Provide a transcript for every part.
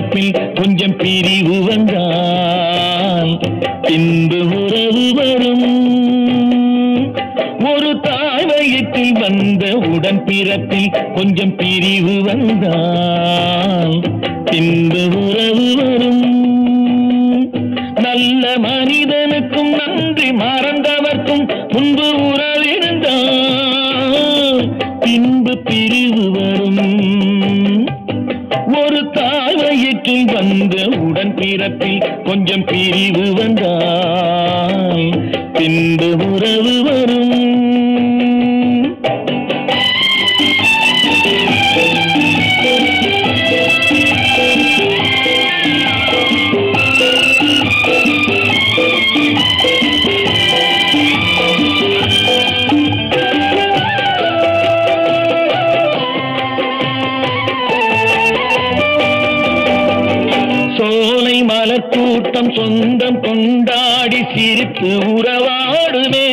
பிறப்பில் கொஞ்சம் பிரிவு வந்தால் பின்பு உறவு வரும் ஒரு தாய் வயிற்றில் வந்த உடன் பிறப்பில் கொஞ்சம் பிரிவு வந்தால் பின்பு உறவு வரும் நல்ல மனிதனுக்கும் நன்றி மறந்தவர்க்கும் முன்பு உறவிருந்தால் பின்பு பிரிவு வரும் ஒரு தாய் வயிற்றில் வந்த உடன் பிறப்பில் கொஞ்சம் பிரிவு வந்தால் பின்பு உறவு வரும் சோலை மலர் கூட்டம் சொந்தம் கொண்டாடி சிரித்து உறவாடுமே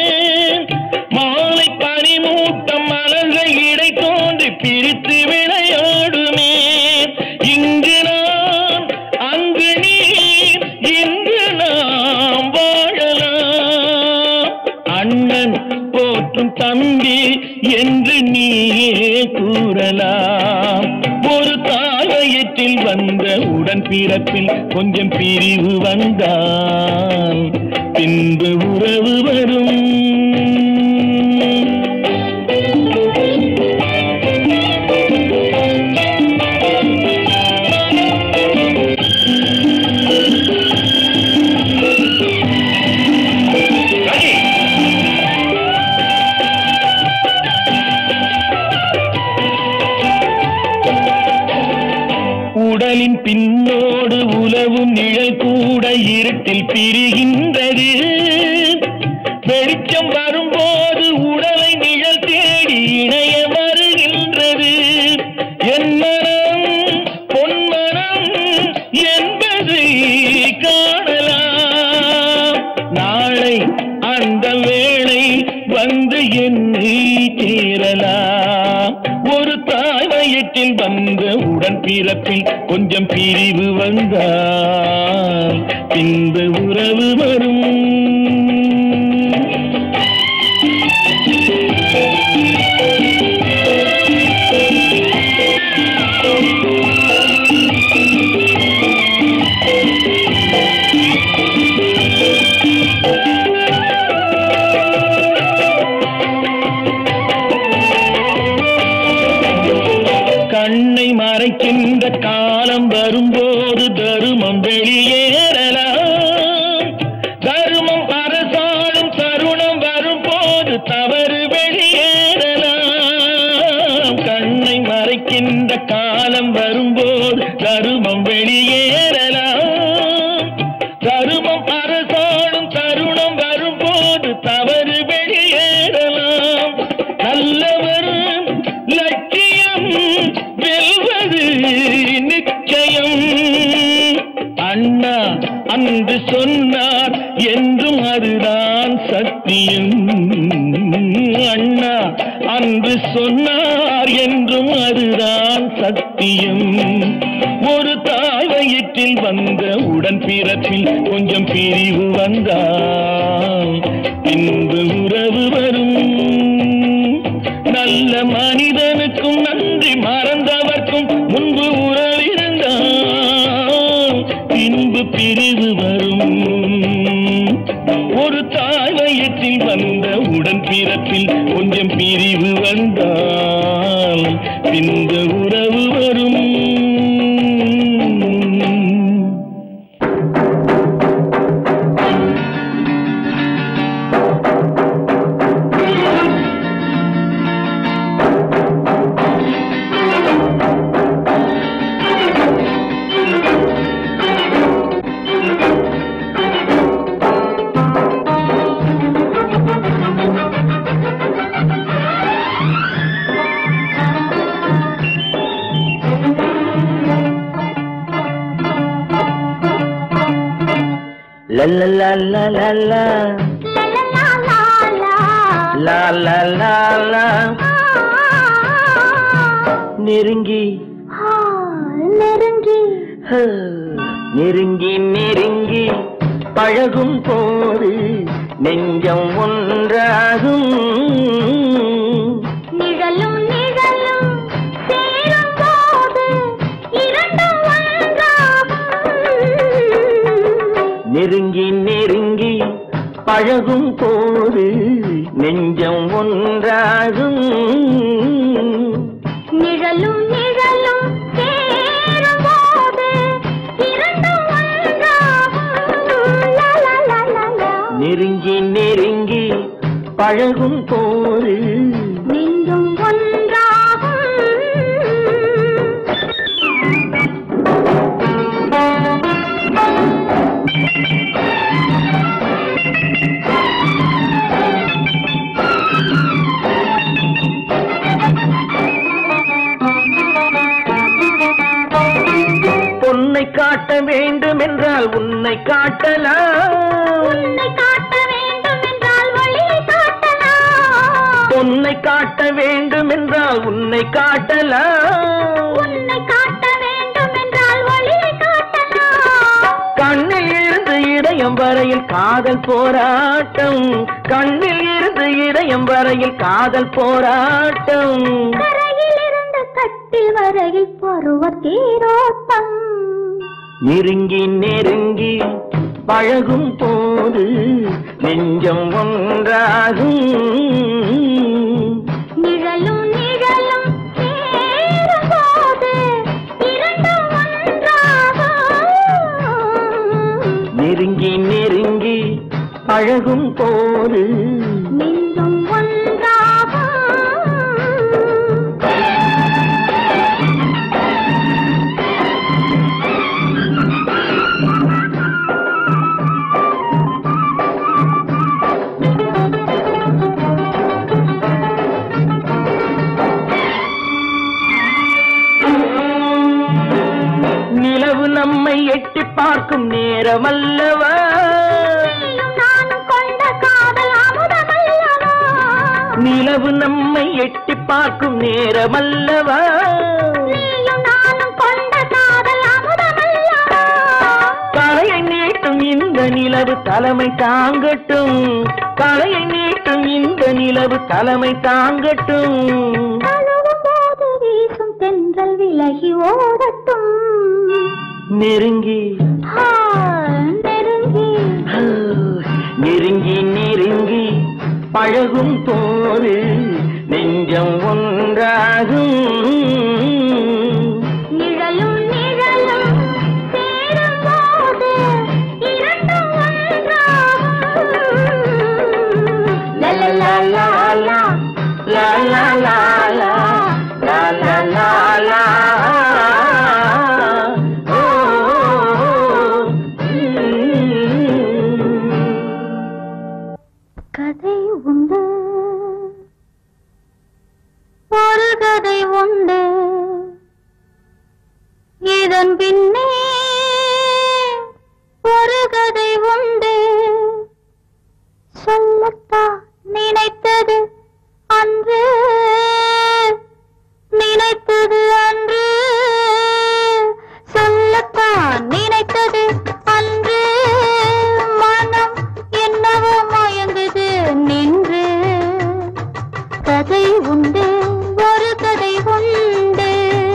மாலை பனிமூட்டம் மலர்கள் இடை தோன்றி பிரித்து விளையாடுமே இங்கு நான் அங்கு நீ இன்று நாம் வாழலாம் அண்ணன் போற்றும் தம்பி என்று நீயே கூறலாம் ஒரு தாயத்தில் வந்த உடன் பிறப்பில் கொஞ்சம் பிரிவு வந்தால் பின்பு உறவு வரும் உடலின் பின்னோடு உலவும் நிழல் கூட இருட்டில் பிரிகின்றது வெளிச்சம் வரும்போது உடலை நிழல் தேடி இணைய வருகின்றது என் மனம் பொன்மனம் என்பது காணலாம் நாளை அந்த வேளை வந்து என்னை சேரலாம் ஒரு தாய் வயிற்றில் வந்த உடன் பிறப்பில் கொஞ்சம் பிரிவு வந்தால் பின்பு உறவு வரும் கண்ணை மறைக்கின்ற காலம் வரும்போது தருமம் வெளியேறலாம் தருமம் அரசாளும் தருணம் வரும்போது தவறு வெளியேறலாம் கண்ணை மறைக்கின்ற காலம் வரும்போது தருமம் வெளியேறலாம் தருமம் அரசாளும் தருணம் வரும்போது தவறு வெளியேறலாம் நல்லவர் லட்சியம் வெல்வது நிச்சயம் அண்ணா அன்று சொன்னார் என்றும் அதுதான் சத்தியம் அண்ணா அன்று சொன்னார் என்றும் அதுதான் சத்தியம் ஒரு தாய் வயிற்றில் வந்த உடன் பிறப்பில் கொஞ்சம் பிரிவு வந்தால் பின்பு உறவு வரும் நல்ல மனிதனுக்கும் நன்றி மறந்தவர்க்கும் முன்பு உறவிருந்தால் பின்பு பிரிவு வரும் ஒரு தாய் வயிற்றில் வந்த உடன் பிறப்பில் கொஞ்சம் பிரிவு வந்தால் பின்பு உறவு வரும் La la la la la la la la la la ஆ, நெருங்கி ஆ, நெருங்கி ஹ, நெருங்கி நெருங்கி பழகும் போது நெஞ்சம் ஒன்றாகும் நிழலும் நிழலும் சேரும் போது இரண்டும் ஒன்றாகும் நெருங்கி நெருங்கி பழகும் போது நெஞ்சம் ஒன்றாகும் நிழலும் நிழலும் சேரும் போது இரண்டும் ஒன்றாகும் லா, லா, லா, லா, லா. நெருங்கி நெருங்கி பழகும் போது நெஞ்சும் ஒன்றாகும் பொன்னை காட்ட வேண்டும் என்றால் உன்னை காட்டலாம் உன்னை காட்ட வேண்டும் என்றால் வழியை காட்டலாம் பொன்னை காட்ட வேண்டும் என்றால் உன்னை காட்டலாம் உன்னை காட்ட வேண்டும் என்றால் வழியை காட்டலாம் கண்ணில் இருந்து இதயம் வரையில் காதல் போராட்டம் கண்ணில் இருந்து இதயம் வரையில் காதல் போராட்டம் கரையில் இருந்த கட்டில் வரையில் பருவ தேரோட்டம் நெருங்கி நெருங்கி பழகும் போது நெஞ்சம் ஒன்றாகும் நிழலும் நிழலும் சேரும் போது இரண்டும் ஒன்றாகும் நெருங்கி நெருங்கி பழகும் போது நெஞ்சும் ஒன்றாகும் நிலவு நம்மை எட்டி பார்க்கும் நேரமல்லவா நீயும் நானும் கொண்ட காதல் அமுதமல்லவா நிலவு நம்மை எட்டி பார்க்கும் நேரமல்லவா நீயும் நானும் கொண்ட காதல் அமுதமல்லவா தலையை நீட்டும் இந்த நிலவு தலைமை தாங்கட்டும் தலையை நீட்டும் இந்த நிலவு தலைமை தாங்கட்டும் தழுவும் போது வீசும் தென்றல் விலகி ஓடட்டும் நெருங்கி ஆ, நெருங்கி ஆ, நெருங்கி நெருங்கி பழகும் போது நெஞ்சம் ஒன்றாகும் நிழலும் நிழலும் சேரும் போது இரண்டும் ஒன்றாகும் லா லா லா லா லா லா லா லா லா லா லா லா ஓ, ம். கதை உண்டு ஒரு கதை உண்டு இதன் பின்னே ஒரு கதை உண்டு சொல்லத்தான் நினைத்தது அன்று நினைத்தது அன்று சொல்லத்தான் நினைத்தது அன்று மனம் என்னவோ மயங்குது நின்று கதை உண்டு ஒரு கதை உண்டு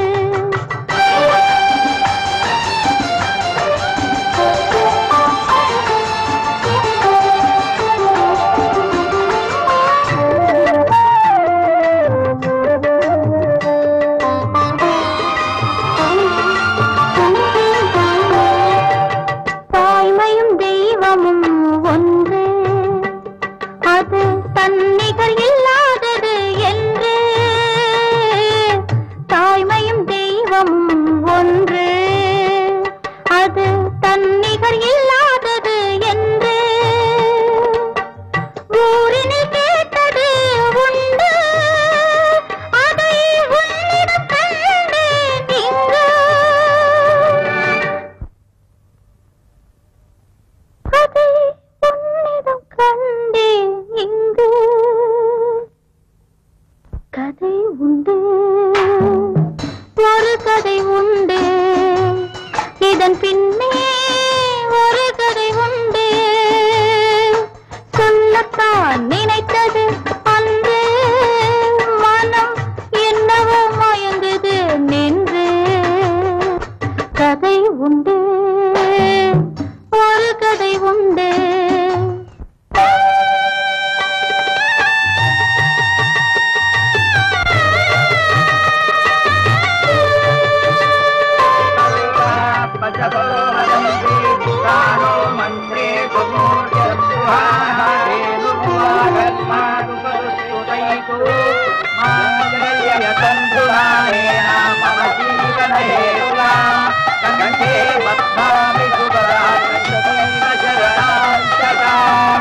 தாய்மையும் தெய்வமும் ஒன்று அது தன்னிகர் இல்லாதது என்று தாய்மையும் தெய்வமும் ஒன்று அது தன்னிகர் இல்லாதது என்று ஊரினில் கேட்டது உண்டு அதை உன்னிடம் கண்டேன் இங்கு கதை बन्धुनामेन मम जीवनहेतुना कण्ठे बध्नामि सुभरात्मैव शरणाञ्चता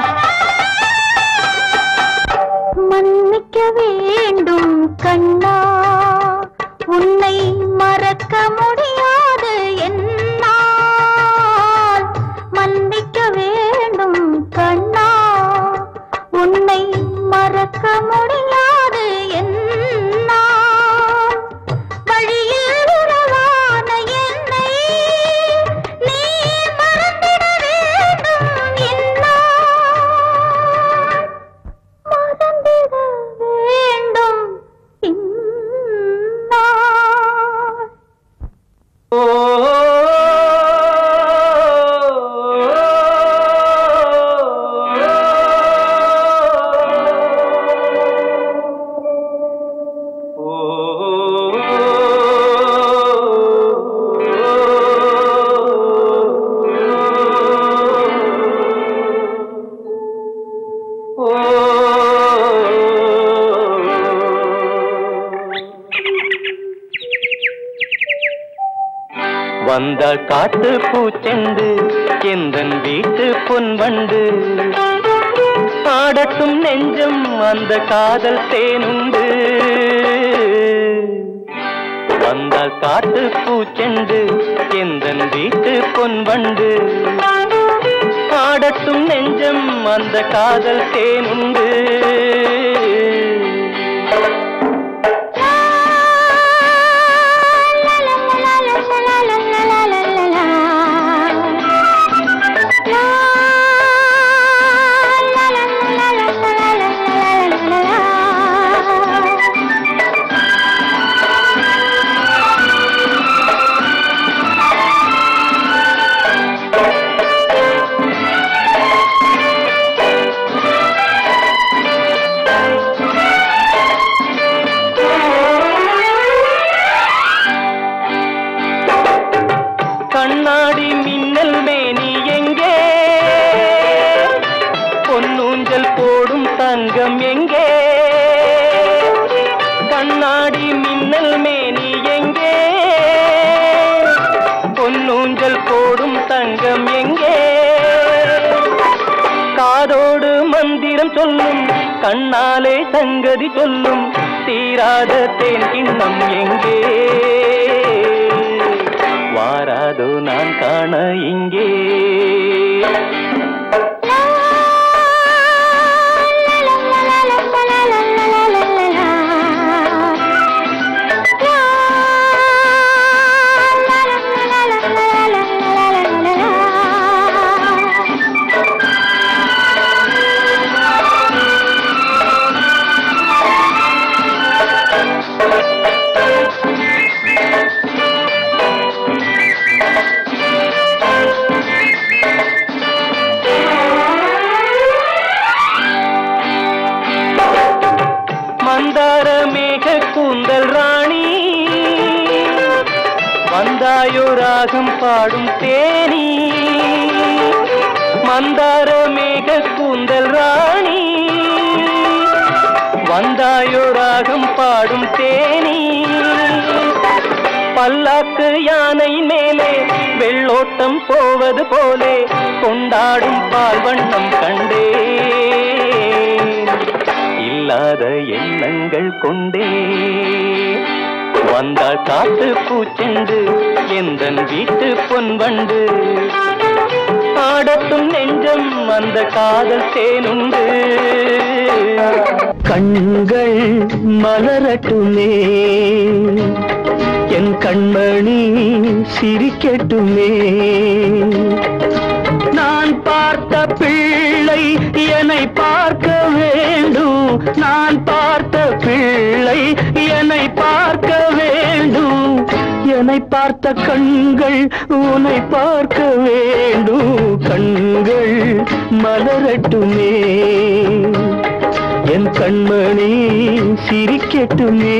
மன்னிக்க வேண்டும் கண்ணா உன்னை மறக்க முடியாது என்னால் மன்னிக்க வேண்டும் கண்ணா உன்னை மறக்க முடியாது என்னால் வழியில் உறவான என்னை நீ மறந்திட வேண்டும் என்னால் மறந்திட வேண்டும் இந்நாள் வந்தாள் காட்டு பூச்செண்டு எந்தன் வீட்டு பொன்வண்டு ஆடட்டும் நெஞ்சம் அந்த காதல் தேனுண்டு வந்தாள் காட்டு பூச்செண்டு எந்தன் வீட்டு பொன்வண்டு ஆடட்டும் நெஞ்சம் அந்த காதல் தேனுண்டு கண்ணாடி மின்னல் மேனி எங்கே பொன்னூஞ்சல் போடும் தங்கம் எங்கே கண்ணாடி மின்னல் மேனி எங்கே பொன்னூஞ்சல் போடும் தங்கம் எங்கே காதோடு மந்திரம் சொல்லும் கண்ணாலே சங்கதி சொல்லும் தீராத தேன் கிண்ணம் எங்கே வாராதோ நான் காண இங்கே மந்தார மேக கூந்தல் ராணி வந்தாயோ ராகம் பாடும் தேனி மந்தார மேக கூந்தல் ராணி வந்தாயோ ராகம் பாடும் தேனி பல்லாக்கு யானை மேலே வெள்ளோட்டம் போவது போலே கொண்டாடும் பால் வண்ணம் கண்டே இல்லாத எண்ணங்கள் கொண்டே வந்தாள் காட்டு பூச்செண்டு எந்தன் வீட்டு பொன்வண்டு ஆடட்டும் நெஞ்சம் அந்த காதல் தேனுண்டு கண்கள் மலரட்டுமே என் கண்மணி சிரிக்கட்டுமே நான் பார்த்த பிள்ளை என்னை பார்க்க வேண்டும் நான் பார்த்த பிள்ளை என்னை பார்க்க வேண்டும் என்னை பார்த்த கண்கள் உன்னை பார்க்க வேண்டும் கண்கள் மலரட்டுமே என் கண்மணி சிரிக்கட்டுமே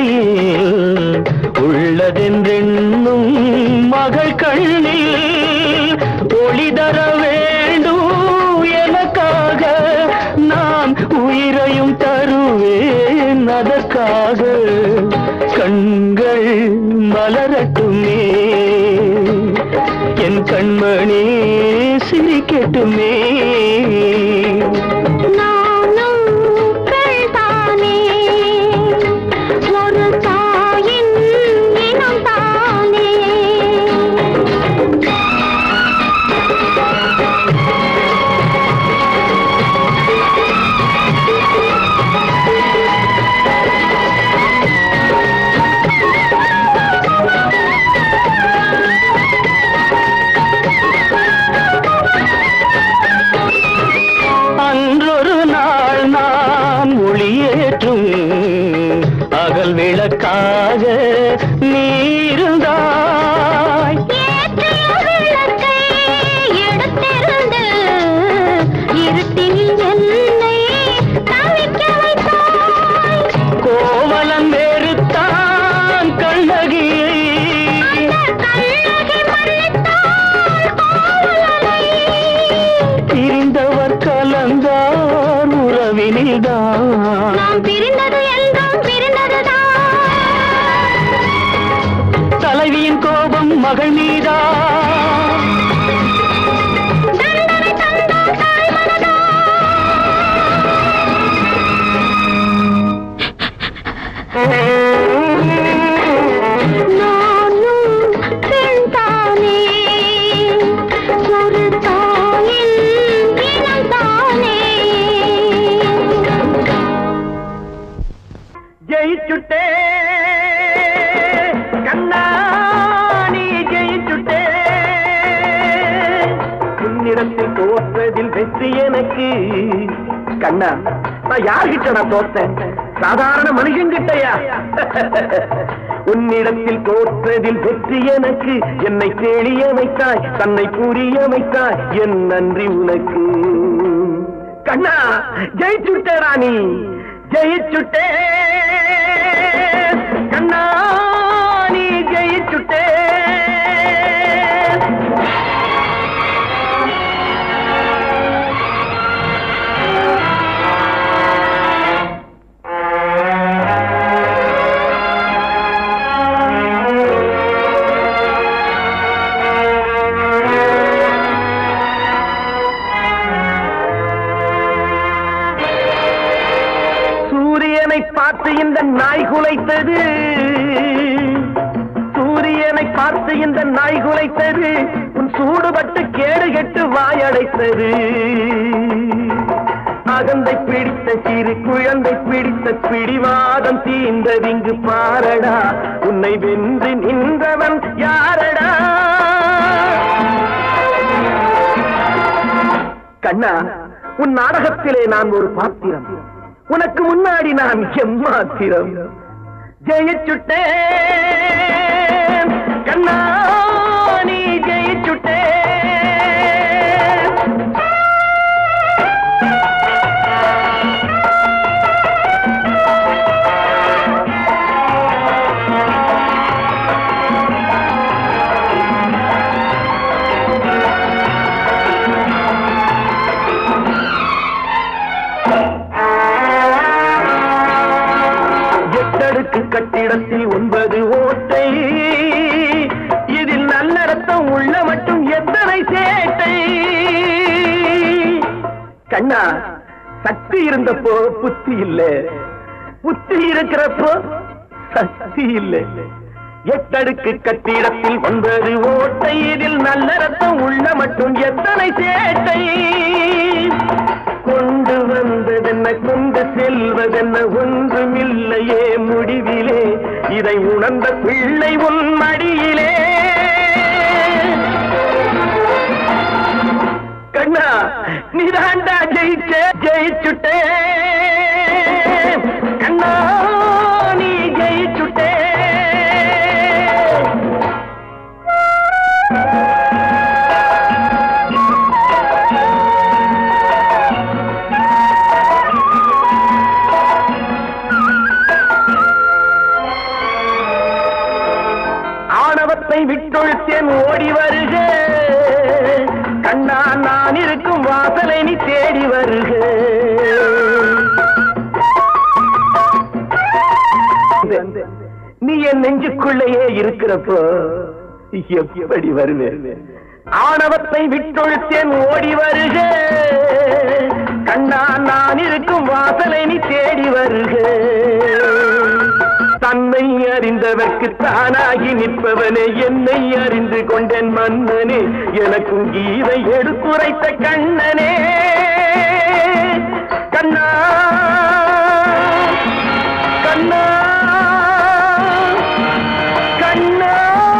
உள்ளதென்றென்னும் மகள் கண்ணில் ஒளி தர வேண்டும் எனக்காக நான் உயிரையும் தருவேன் அதற்காக கண்கள் மலரட்டுமே என் கண்மணி சிரிக்கட்டுமே நானும் பெண்தானே ஒரு தாயின் இனம் தானே அன்றொரு நாள் நான் ஒளியேற்றும் அகல் விளக்காக நீ இருந்தாய் ஏற்றிய விளக்கை எடுத்திருந்து இருட்டில் என்னை தவிக்க வைத்தாய் கோவலன் வெறுத்தான் கண்ணகியை கண்ணகி மறைத்தாள் கோவலனை பிரிந்தவர் கலந்தார் உறவினில்தான் நாம் பிரிந்தது என்றும் பிரிந்ததுதான் தலைவியின் கோபம் மகள் மீதா தண்டனை தந்தால் தாய்மனதா நானும் பெண்தானே ஒரு தாயின் இனம்தானே ஜெயிச்சுட்டே கண்ணா நீ ஜெயிச்சுட்டே உன்னிடத்தில் தோற்றதில் வெற்றி எனக்கு கண்ணா நான் யார்கிட்ட நான் தோத்தேன் சாதாரண மனுஷங்கிட்டயா உன்னிடத்தில் தோற்றதில் வெற்றி எனக்கு என்னை தேடிய வைத்தாய் தன்னை புரிய வைத்தாய் என் நன்றி உனக்கு கண்ணா ஜெயிச்சுட்டேடா நீ ஜெயிச்சுட்டே கண்ணா நீ ஜெயிச்சுட்டே சூரியனை பார்த்து இந்த நாய் குலைத்தது சூரியனை பார்த்து இந்த நாய் குலைத்தது உன் சூடுபட்டு கேடு கெட்டு வாயடைத்தது அகந்தை பிடித்த சிறு குழந்தை பிடித்த பிடிவாதம் தீந்ததிங்கு பாரடா உன்னை வென்று நின்றவன் யாரடா கண்ணா உன் நாடகத்திலே நான் ஒரு பாத்திரம் உனக்கு முன்னாடி நான் எம்மாத்திரம் ஜெயிச்சுட்டே கண்ணா நீ ஜெயிச்சுட்டே எட்டடுக்கு கட்டிடத்தில் ஒன்பது ஓட்டை இதில் நல்லடத்தம் உள்ள மட்டும் எத்தனை சேட்டை கண்ணா சக்தி இருந்தப்போ புத்தி இல்ல புத்தி இருக்கிறப்போ சக்தி இல்ல எட்டடுக்கு கட்டிடத்தில் ஒன்பது ஓட்டை இதில் நல்ல ரத்தம் உள்ள மட்டும் எத்தனை சேட்டை கொண்டு வந்ததென்ன கொண்டு செல்வதென்ன ஒன்றுமில்லையே முடிவிலே இதை உணர்ந்த பிள்ளை உன் மடியிலே கண்ணா நீதாண்டா ஜெயிச்ச ஜெயிச்சுட்டே கண்ணா நீ ஜெயிச்சுட்டே நீ என் நெஞ்சுக்குள்ளேயே இருக்கிறப்போ எப்படி வருவேன் ஆணவத்தை விட்டொழுத்தேன் ஓடி வருக கண்ணா நான் இருக்கும் வாசலை நீ தேடி வருக தன்னை அறிந்தவர்க்கு தானாகி நிற்பவனே என்னை அறிந்து கொண்டேன் மன்னனே எனக்கும் கீதை எடுத்துரைத்த கண்ணனே கண்ணா கண்ணா கண்ணா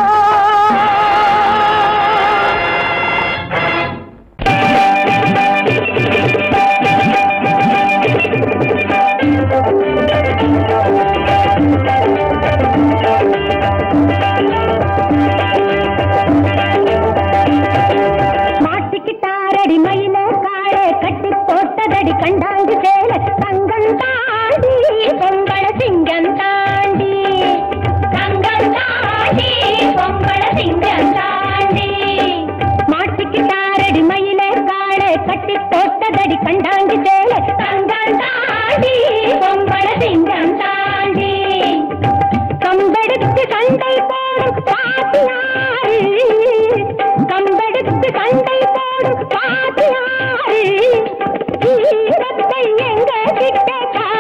மாட்டிக்கிட்டாரடி மயில காளே கட்டி போட்டதடி கண்டாங்கு சேல தங்கம் தாண்டி பொங்கல சிங்கம் தாண்டி தங்கம் தாண்டி பொங்கல சிங்கம் தாண்டி மாட்டிக்கிட்டாரடி மயில காளே கட்டி போட்டதடி கண்டாங்கு சேல தங்கம் தாண்டி பொங்கல சிங்கம் தாண்டி கம்பெடுத்து சண்டை போடும் பாத்தியாரு கம்பெடுத்து சண்டை போடும் பாத்தியாரு ஈரத்தை எங்க கிட்ட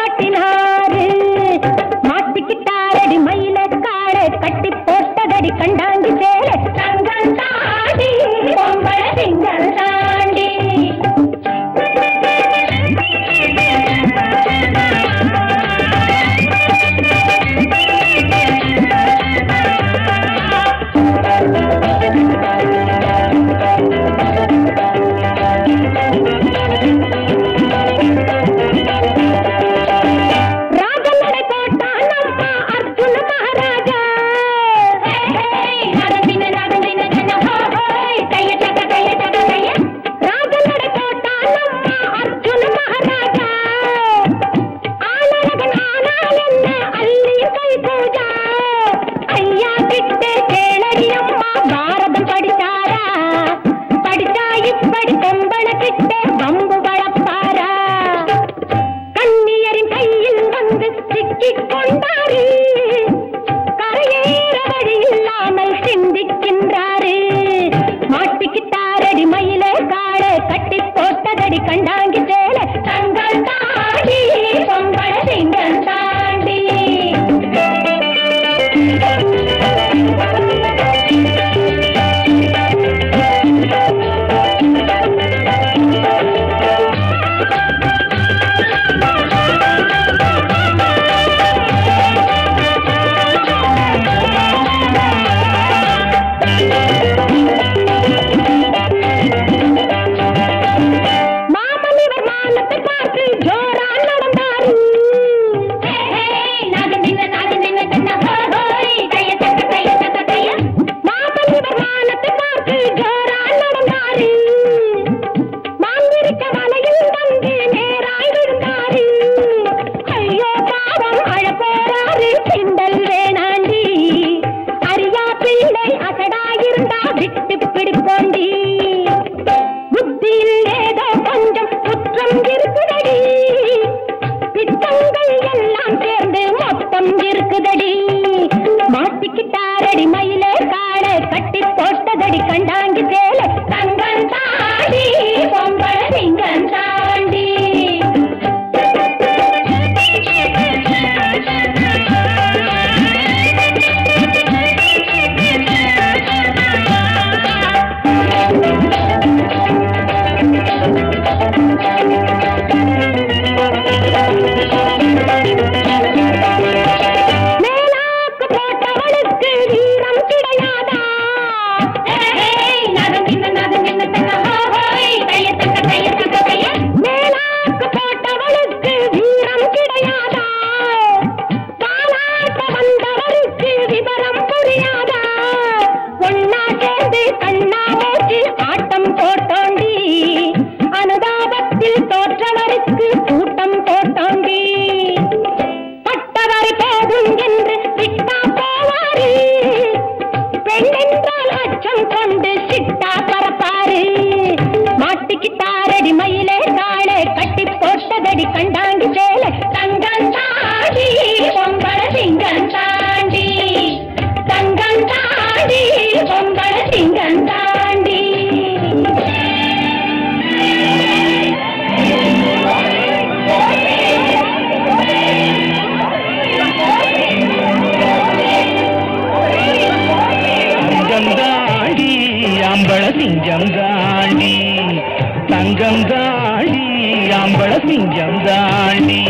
நெஞ்சம் தாண்டி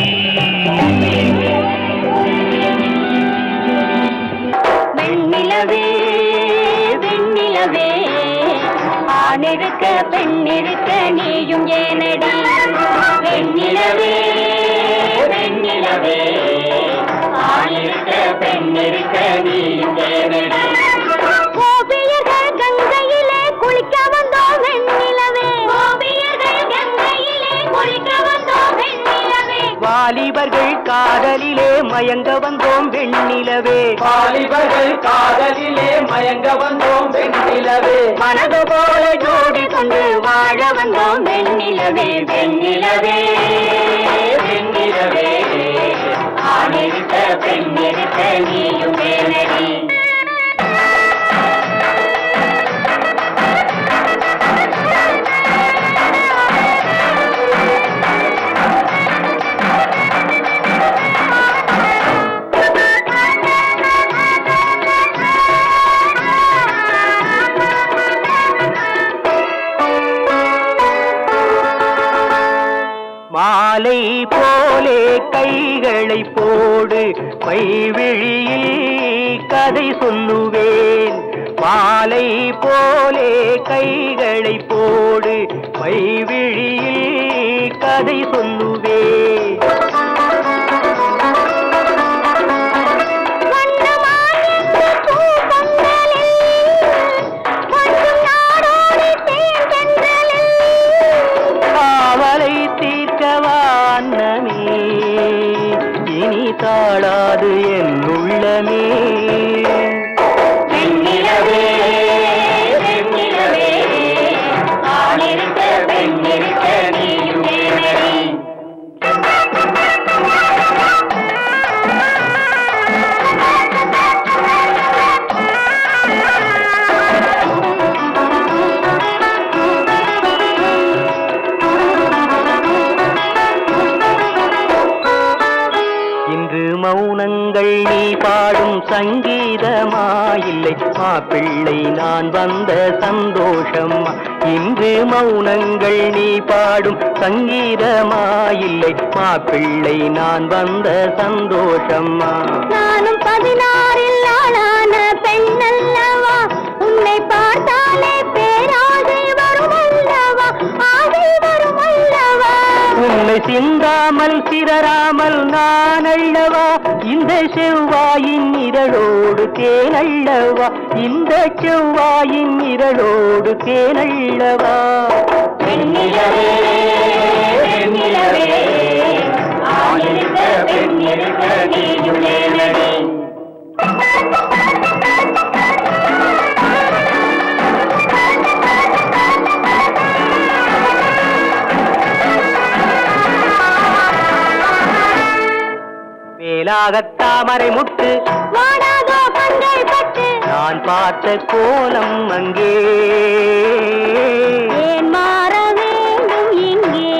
வெண்ணிலவே வெண்ணிலவே ஆணிருக்க பெண்ணிருக்க நீயும் ஏனடி வெண்ணிலவே வெண்ணிலவே ஆணிருக்க பெண்ணிருக்க நீயும் ஏனடி கோபியர்கள் கங்கையிலே குளிக்க வந்தோம் வெண்ணிலவே கோபியர்கள் கங்கையிலே குளிக்க வந்தோம் வெண்ணிலவே வாலிபர்கள் காதலிலே மயங்க வந்தோம் வெண்ணிலவே வாலிபர்கள் காதலிலே மயங்க வந்தோம் வெண்ணிலவே மனது போல ஜோடி கொண்டு வாழ வந்தோம் வெண்ணிலவே வெண்ணிலவே வெண்ணிலவே ஆணிருக்க பெண்ணிருக்க நீயும் வேணடி மாலை போலே கைகளை போடு மைவிழியில் கதை சொல்லுவேன் மாலை போலே கைகளை போடு மைவிழியில் கதை சொல்லுவேன் காவலை தீர்க்கவா அன்னமே இனி தாழாது என் உள்ளமே வெண்ணிலவே வெண்ணிலவே ஆணிருக்க பெண்ணிருக்க நீயும் வேணடி இன்று மௌனங்கள் நீ பாடும் சங்கீதமா இல்லை மாப்பிள்ளை நான் வந்த சந்தோஷமா இன்று மௌனங்கள் நீ பாடும் சங்கீதமா இல்லை மாப்பிள்ளை நான் வந்த சந்தோஷமா நானும் பதினாறில் ஆளான பெண்ணல்லவா உன்னை பார்த்தாலே பேராசை வரும் அல்லவா ஆசை வரும் அல்லவா உன்னை சிந்தாமல் சிதறாமல் நான் அள்ளவா இந்த செவ்வாயின் இரளோடு தேனல்லவா இந்த செவ்வாயின் இரளோடு தேனல்லவா பெண்ணிலவே பெண்ணிலவே ஆணிருக்க பெண்ணிருக்க நீயும் நேனடி வேலாகத் தாமரை முட்டு வாடாதோ கண்கள் பட்டு நான் பார்த்த கோலம் அங்கே ஏன் மாற வேண்டும் இங்கே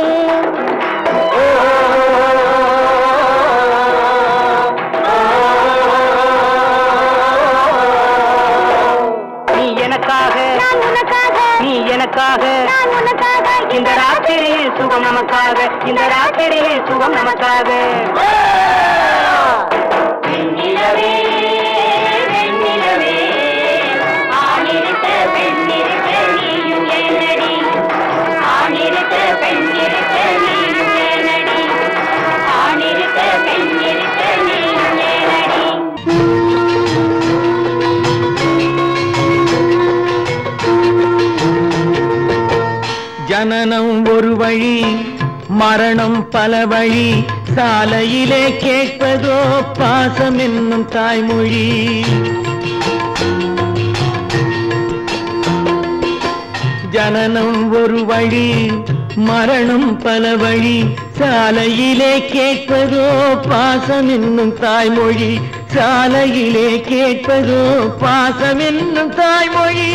நீ எனக்காக நான் உனக்காக நீ எனக்காக நான் உனக்காக இந்த ராத்திரியில் சுகம் நமக்காக இந்த ராத்திரியில் சுகம் நமக்காக வெண்ணிலவே வெண்ணிலவே ஆணிருக்க பெண்ணிருக்க நீயும் ஏனடி ஆணிருக்க பெண்ணிருக்க நீயும் ஏனடி ஆணிருக்க பெண்ணிருக்க நீயும் ஏனடி ஜனனம் ஒரு வழி மரணம் பல வழி சாலையிலே கேட்பதோ பாசம் என்னும் தாய்மொழி ஜனனம் ஒரு வழி மரணம் பல வழி சாலையிலே கேட்பதோ பாசம் என்னும் தாய்மொழி சாலையிலே கேட்பதோ பாசம் என்னும் தாய்மொழி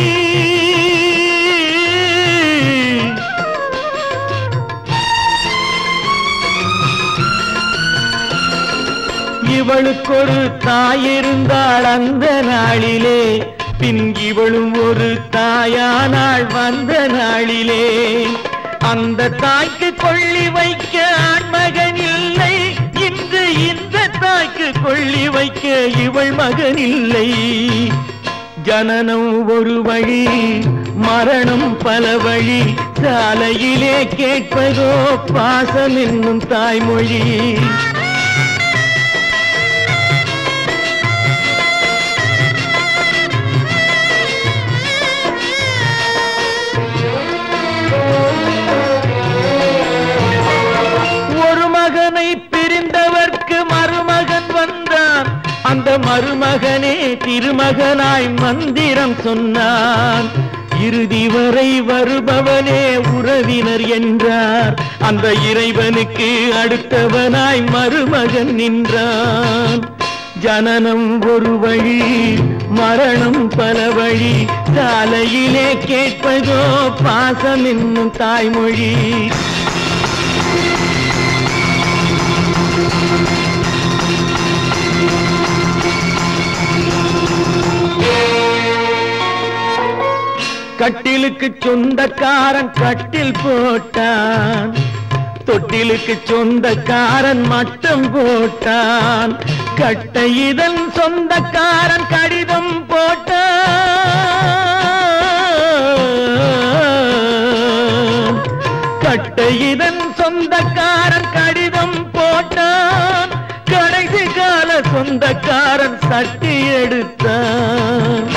இவளுக்கொரு தாயிருந்தாள் அந்த நாளிலே பின் இவளும் ஒரு தாயானாள் வந்த நாளிலே அந்த தாய்க்கு கொள்ளி வைக்க ஆண்மகன் இல்லை இன்று இந்த தாய்க்கு கொள்ளி வைக்க இவள் மகன் இல்லை ஜனனம் ஒரு வழி மரணம் பல வழி சாலையிலே கேட்பதோ பாசம் என்னும் தாய்மொழி ஒரு மகனை பிரிந்தவர்க்கு மருமகன் வந்தான் அந்த மருமகனே திருமகனாய் மந்திரம் சொன்னான் இறுதி வரை வருபவனே உறவினர் என்றார் அந்த இறைவனுக்கு அடுத்தவனாய் மருமகன் நின்றான் ஜனனம் ஒரு வழி மரணம் பல வழி சாலையிலே கேட்பதோ பாசம் என்னும் தாய்மொழி கட்டிலுக்கு சொந்தக்காரன் கட்டில் போட்டான் தொட்டிலுக்கு சொந்தக்காரன் மட்டம் போட்டான் கட்டை இதன் சொந்தக்காரன் கடிதம் போட்டான் கட்டை இதன் சொந்தக்காரன் கடிதம் போட்டான் கடைசி கால சொந்தக்காரன் சட்டி எடுத்தான்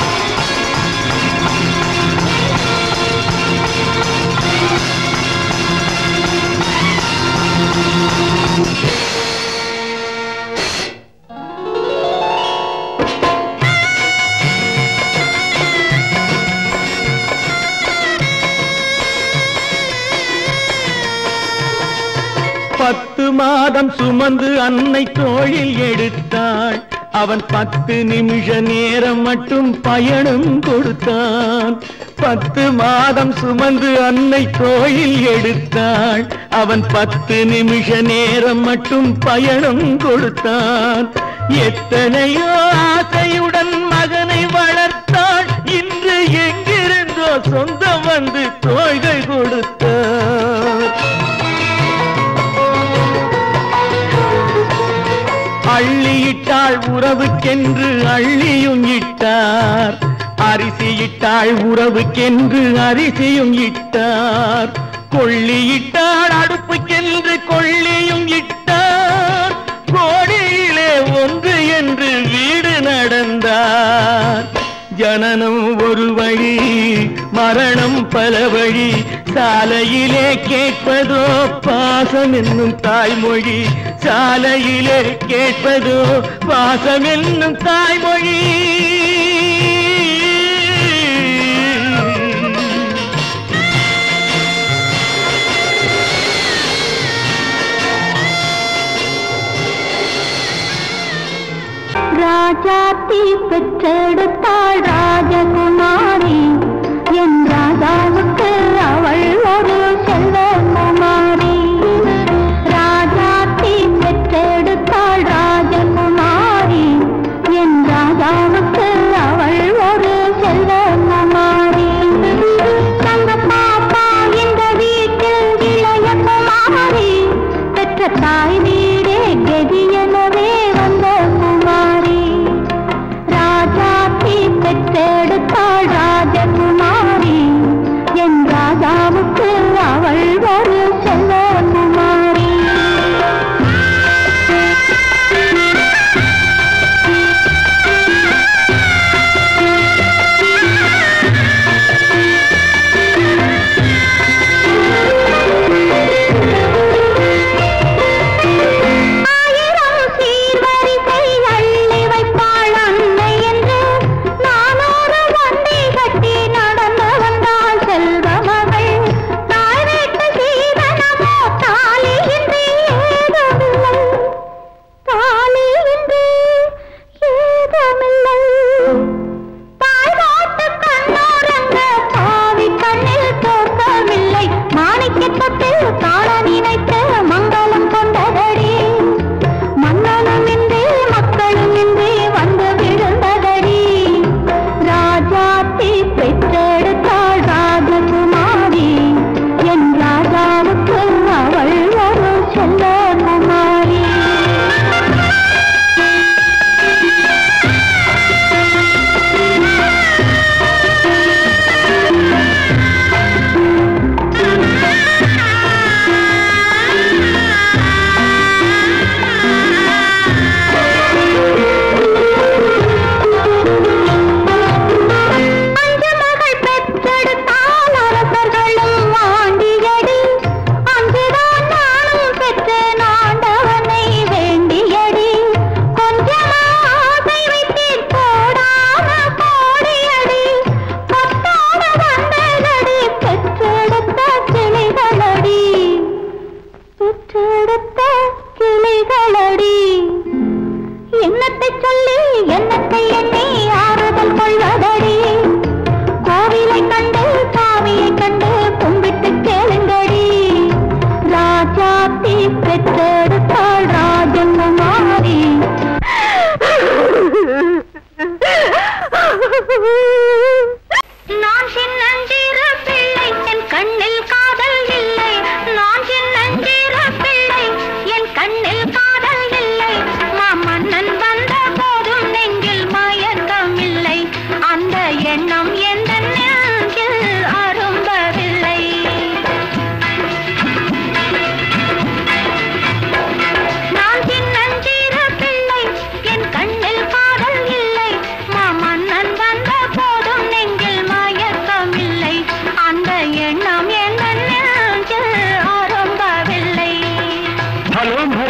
பத்து மாதம் சுமந்து அன்னை தோழில் எடுத்தாள் அவன் பத்து நிமிஷ நேரம் மட்டும் பயணம் கொடுத்தான் பத்து மாதம் சுமந்து அன்னை தோழில் எடுத்தாள் அவன் பத்து நிமிஷ நேரம் மட்டும் பயணம் கொடுத்தான் எத்தனையோ ஆசையுடன் மகனை வளர்த்தாள் இன்று எங்கிருந்தோ சொந்தம் வந்து தோள்கள் கொடுத்தார் அள்ளியிட்டாள் உறவுக்கென்று அள்ளியும் இட்டார் அரிசியிட்டாள் உறவுக்கென்று அரிசியும் இட்டார் கொள்ளியிட்டாள் அடுப்புக்கென்று கொள்ளியும் இட்டார் கோடியிலே ஒன்று என்று வீடு நடந்தார் ஜனனம் ஒரு வழி மரணம் பல வழி சாலையிலே கேட்பதோ பாசம் என்னும் தாய்மொழி சாலையிலே கேட்பதோ பாசம் என்னும் தாய்மொழி ராஜாத்தி பெற்றெடுத்தாள் ராஜகுமாரி என் ராஜாவுக்கு அவள் ஒரு செல்வகுமாரி ராஜாத்தி பெற்றெடுத்தாள் ராஜகுமாரி என் ராஜாவுக்கு அவள் ஒரு செல்வகுமாரி தங்க பாப்பா இந்த வீட்டில் இளைய குமாரி பெற்ற தாய் வீடே கதி எனவே வந்த குமாரி ராஜாத்தி பெற்றெடுத்தாள் ராஜகுமாரி என் ராஜாவுக்கு அவள் ஒரு செல்வகுமாரி ஆயிரம் சீர்வரிசை அள்ளி வைப்பாள் அன்னை என்று நானூறு வண்டி கட்டி நடந்து வந்தாள் செல்வமகள் தாய் வீட்டு சீதனத்தை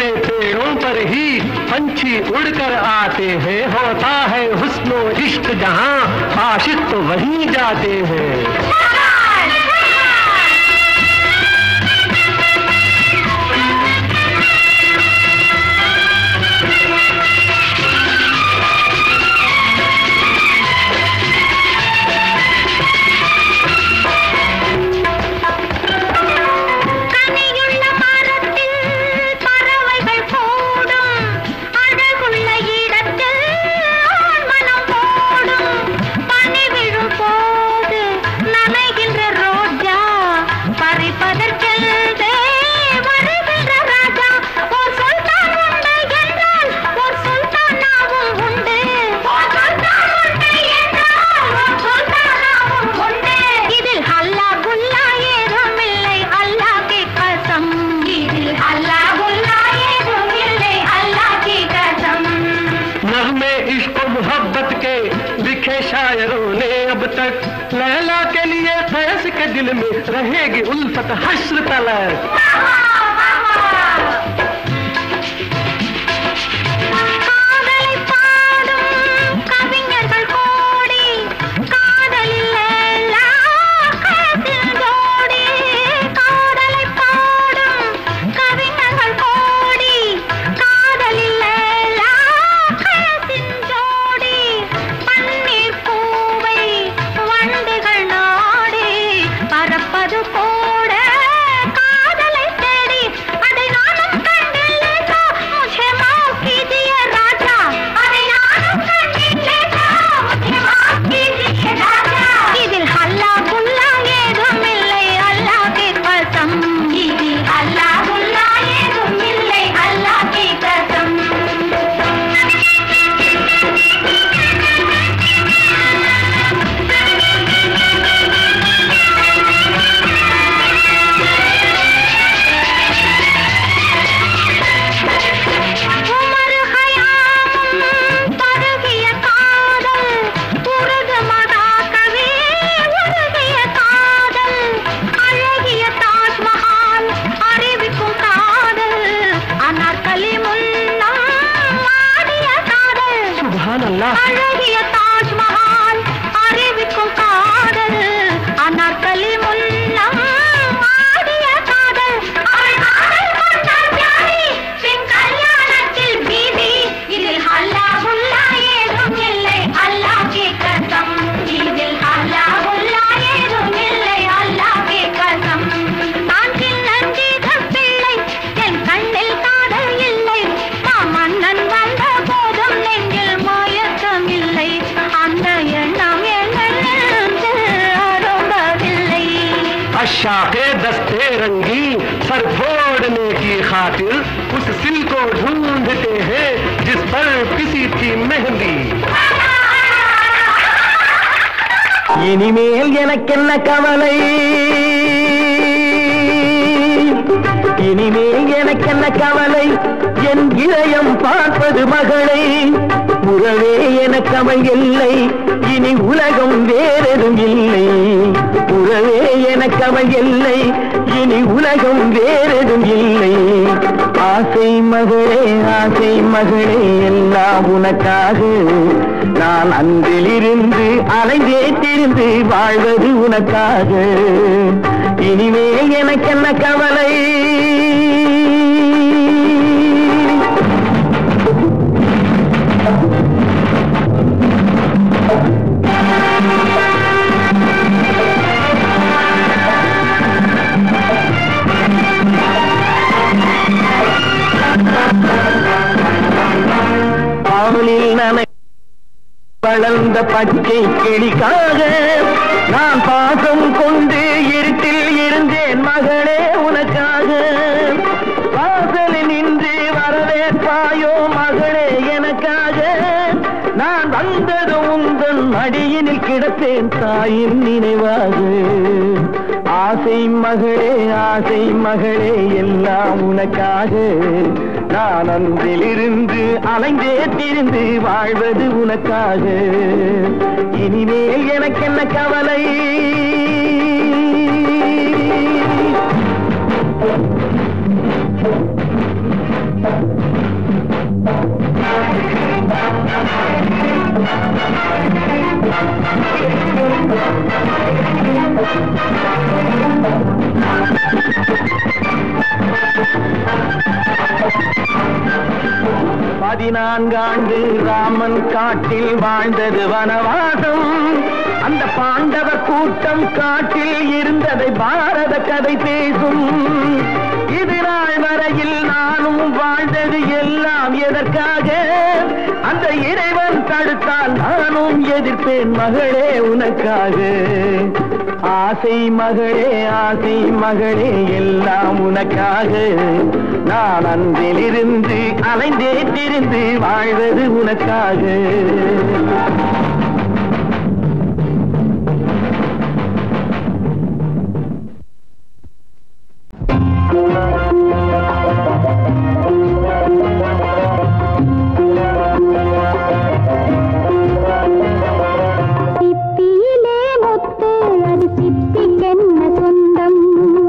पेड़ों पर ही पंछी उड़कर आते हैं होता है हुस्नो इश्क जहाँ आशिक तो वहीं जाते हैं கனியுள்ள மரத்தில் பறவைகள் கூடும் அழகுள்ள இடத்தில் ஆண் மனம் போடும் பனி விழும் போது நனைகின்ற ரோஜா பறிப்பதற்கென்றே வருகின்ற ராஜா ஓர் சுல்தான் உண்டு என்றால் ஓர் சுல்தானாவும் உண்டு ஓர் சுல்தான் உண்டு என்றால் ஓர் சுல்தானாவும் உண்டு இதில் ஹல்லா குல்லா ஏதும் இல்லை அல்லாஹ் கி கசம் இதில் ஹல்லா குல்லா ஏதும் இல்லை அல்லாஹ் கி கசம் नगमे इश्क और मोहब्बत के लिखे शायरों ने अब तक लैला के लिए फैस के दिल में रहेगी उल्फत हश्र तलक காதலை பாடும் கவிஞர்கள் கோடி காதலில் எல்லாம் கழுத்தில் ஜோடி காதலை பாடும் கவிஞர்கள் கோடி காதலில் எல்லாம் கழுத்தில் ஜோடி பன்னீர் பூவை வண்டுகள் நாடி பறப்பது கூட காதலை தேடி அதை நானும் கண்டில்லைக்கா मुझे माफ कीजिए राजा அதை நானும் கண்டில்லைக்கா मुझे माफ कीजिए राजा இதில் ஹல்லா குல்லா ஏதும் இல்லை அல்லாஹ் கி கசம் இதில் ஹல்லா குல்லா ஏதும் இல்லை அல்லாஹ் கி கசம் உமர் ஹயாமும் பருகிய காதல் உருது மகாகவி உருகிய காதல் அழகிய தாஜ்மஹால் அறிவிக்கும் காதல் அனார்கலி முன்னம் ஆடிய காதல் सुभान अल्लाह அழகிய தாஜ்மஹால் அறிவிக்கும் காதல் அனார்கலி முன்னம் ஆடிய காதல் அவள் காதல் கொண்டாள் பியாரி பின் கல்யாணத்தில் பீதி இதில் ஹல்லா குல்லா ஏதும் இல்லை அல்லாஹ் கி கசம் இதில் ஹல்லா குல்லா ஏதும் இல்லை அல்லாஹ் கி கசம் நான் சின்னஞ்சீத பிள்ளை என் கண்ணில் காதல் இல்லை மாமன்னன் வந்த போதும் நெஞ்சில் மயக்கம் இல்லை அந்த எண்ணம் என்னென்று அரும்பவில்லை अशाके दस्ते रंगी सर फोड़ने की खातिर उस सिल को ढूंढते हैं जिस पर किसी थी मेहंदी இனிமேல் எனக்கென்ன கவலை இனிமேல் எனக்கென்ன கவலை என் இதயம் பார்ப்பது மகளை உறவே எனக்கு அவள் இல்லை இனி உலகம் வேறெதும் இல்லை உறவே எனக்கு அவள் இல்லை இனி உலகம் வேறெதும் இல்லை ஆசை மகளே ஆசை மகளே எல்லாம் உனக்காக நான் அன்றிலிருந்து அலைந்தே திரிந்து வாழ்வது உனக்காக இனிமேல் எனக்கென்ன கவலை பாவலில் நனை வளர்ந்த பச்சை கிளிக்காக நான் பாசம் கொண்டு இருட்டில் இருந்தேன் மகளே உனக்காக வாசலில் நின்று வரவேற்பாயோ மகளே எனக்காக நான் வந்தது உந்தன் அடியினில் கிடப்பேன் தாயின் நினைவாக ஆசை மகளே ஆசை மகளே எல்லாம் உனக்காக நான் அன்றிலிருந்து அலைந்தே திரிந்து வாழ்வது உனக்காக இனிமேல் எனக்கென்ன கவலை பதினான்காண்டு ராமன் காட்டில் வாழ்ந்தது வனவாசம் அந்த பாண்டவ கூட்டம் காட்டில் இருந்ததை பாரத கதை பேசும் இது நாள் வரையில் நானும் வாழ்ந்தது எல்லாம் எதற்காக அந்த இறைவன் தடுத்தால் நானும் எதிர்ப்பேன் மகளே உனக்காக ஆசை மகளே ஆசை மகளே எல்லாம் உனக்காக நான் அன்றிலிருந்து அலைந்தே திரிந்து வாழ்வது உனக்காக சிப்பியிலே முத்து அது சிப்பிக்கென்ன சொந்தம்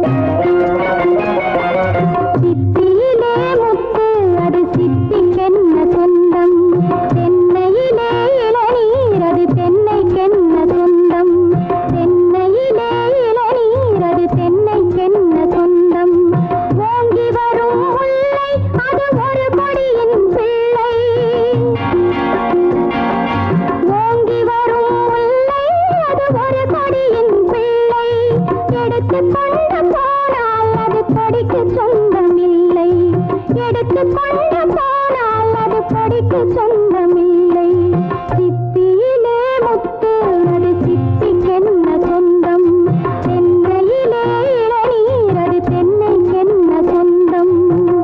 சிப்பியிலே முத்து அது சிப்பிக்கென்ன சொந்தம் தென்னையிலே இளநீர் அது தென்னைக்கென்ன சொந்தம் தென்னையிலே இளநீர் அது தென்னைக்கென்ன சொந்தம் ஓங்கி வரும் முல்லை அது ஒரு கொடியின் பிள்ளை ஓங்கி வரும் முல்லை அது ஒரு கொடியின் பிள்ளை எடுத்து கொண்டு போனால் அது கொடிக்கு சொந்தமில்லை எடுத்து கொண்டு போனால் அது கொடிக்கு சொந்தமில்லை சிப்பியிலே முத்து அது சிப்பிக்கென்ன சொந்தம் தென்னையிலே இளநீர் அது தென்னைக்கென்ன சொந்தம்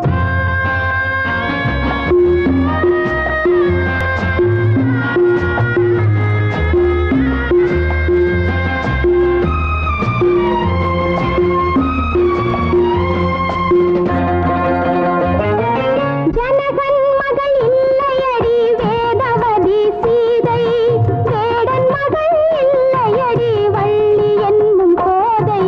ஜனகன் மகள் இல்லையடி வேதவதி சீதை வேடன் மகள் இல்லையடி வள்ளி என்னும் கோதை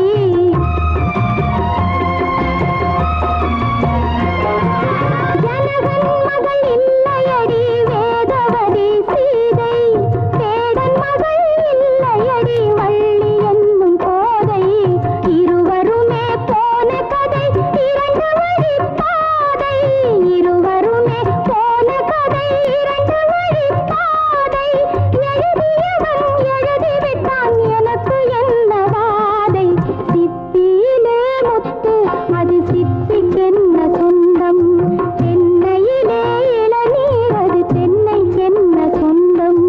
ஜனகன் மகள் இல்லையடி வேதவதி சீதை வேடன் மகள் இல்லையடி வள்ளி என்னும் கோதை இருவருமே போன கதை இரண்டு வழி பாதை இருவருமே போன கதை இரண்டு வழி பாதை எழுதியவன் எழுதிவிட்டான் எனக்கு என்ன வாதை சிப்பியிலே முத்து அது சிப்பிக்கென்ன சொந்தம் தென்னையிலே இளநீர் அது தென்னைக்கென்ன சொந்தம்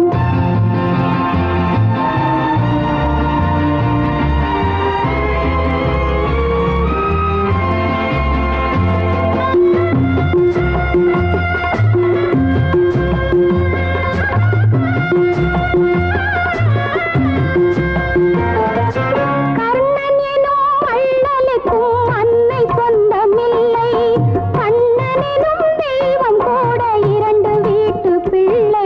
கர்ணன் எனும் அள்ளலுக்கும் அன்னை சொந்தமில்லை கண்ணன் எனும் தெய்வம் கூட இரண்டு வீட்டு பிள்ளை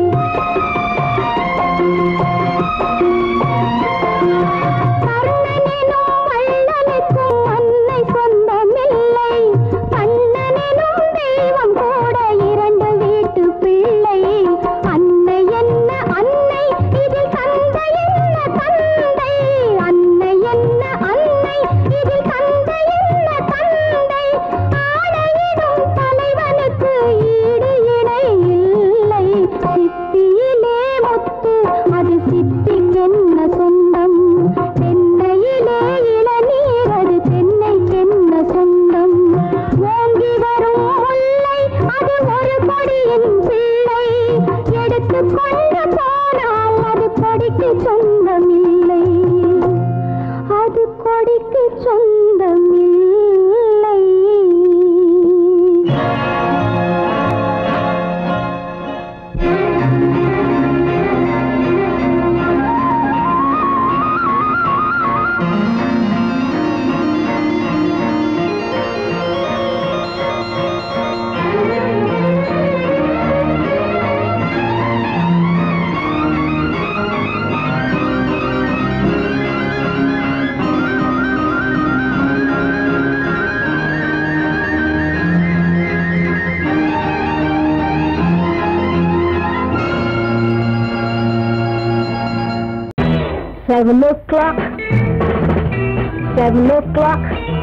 கர்ணன் எனும் அள்ளலுக்கும் அன்னை சொந்தமில்லை கண்ணன் எனும் தெய்வம் கூட இரண்டு வீட்டு பிள்ளை அன்னை என்ன அன்னை இதில் தந்தை என்ன தந்தை அன்னை என்ன அன்னை இதில் தந்தை என்ன தந்தை ஆடையிடும் தலைவனுக்கு ஈடு இணை இல்லை சிப்பியிலே முத்து அது சிப்பிக்கென்ன சொந்தம் தென்னையிலே இளநீர் அது தென்னைக்கென்ன சொந்தம் ஓங்கி வரும் முல்லை அது ஒரு கொடியின் பிள்ளை எடுத்து கொண்டு போனால் அது கொடிக்கு சொந்தமில்லை அது கொடிக்கு சொந்தமில்லை Seven o'clock. Seven o'clock.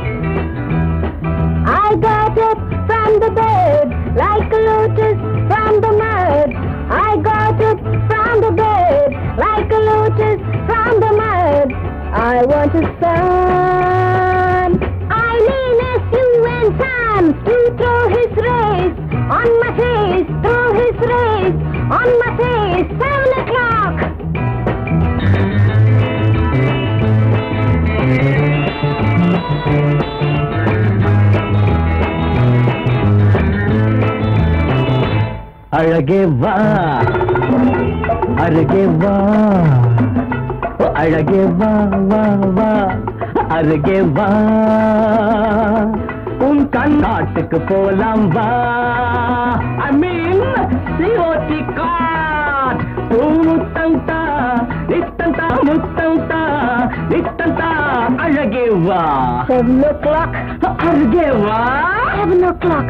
I got up from the bed like a lotus from the mud. I got up from the bed like a lotus from the mud. I want a son. Eileen S. U. and Sam. You throw his rays on my face. Throw his rays on my face. Seven o'clock. அழகே வா அருகே வா ஓ, அழகே வா வா வா அருகே வா உன் கண்ணாட்டுக்கு போலாம் வா ஐ மீன் சிஓடி காட் முத்தந்தா நித்தந்தா முத்தந்தா நித்தந்தா அழகே வா Seven o'clock. அருகே வா Seven o'clock.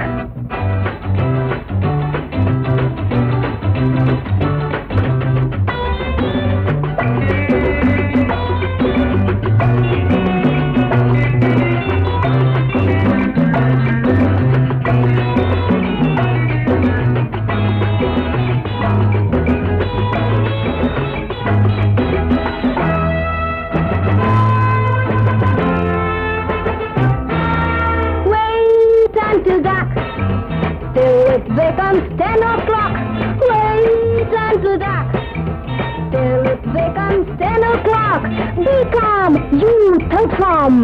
Wait until dark. Till it becomes ten o'clock. Wait until dark. Till it becomes ten o'clock. Be calm, you transform.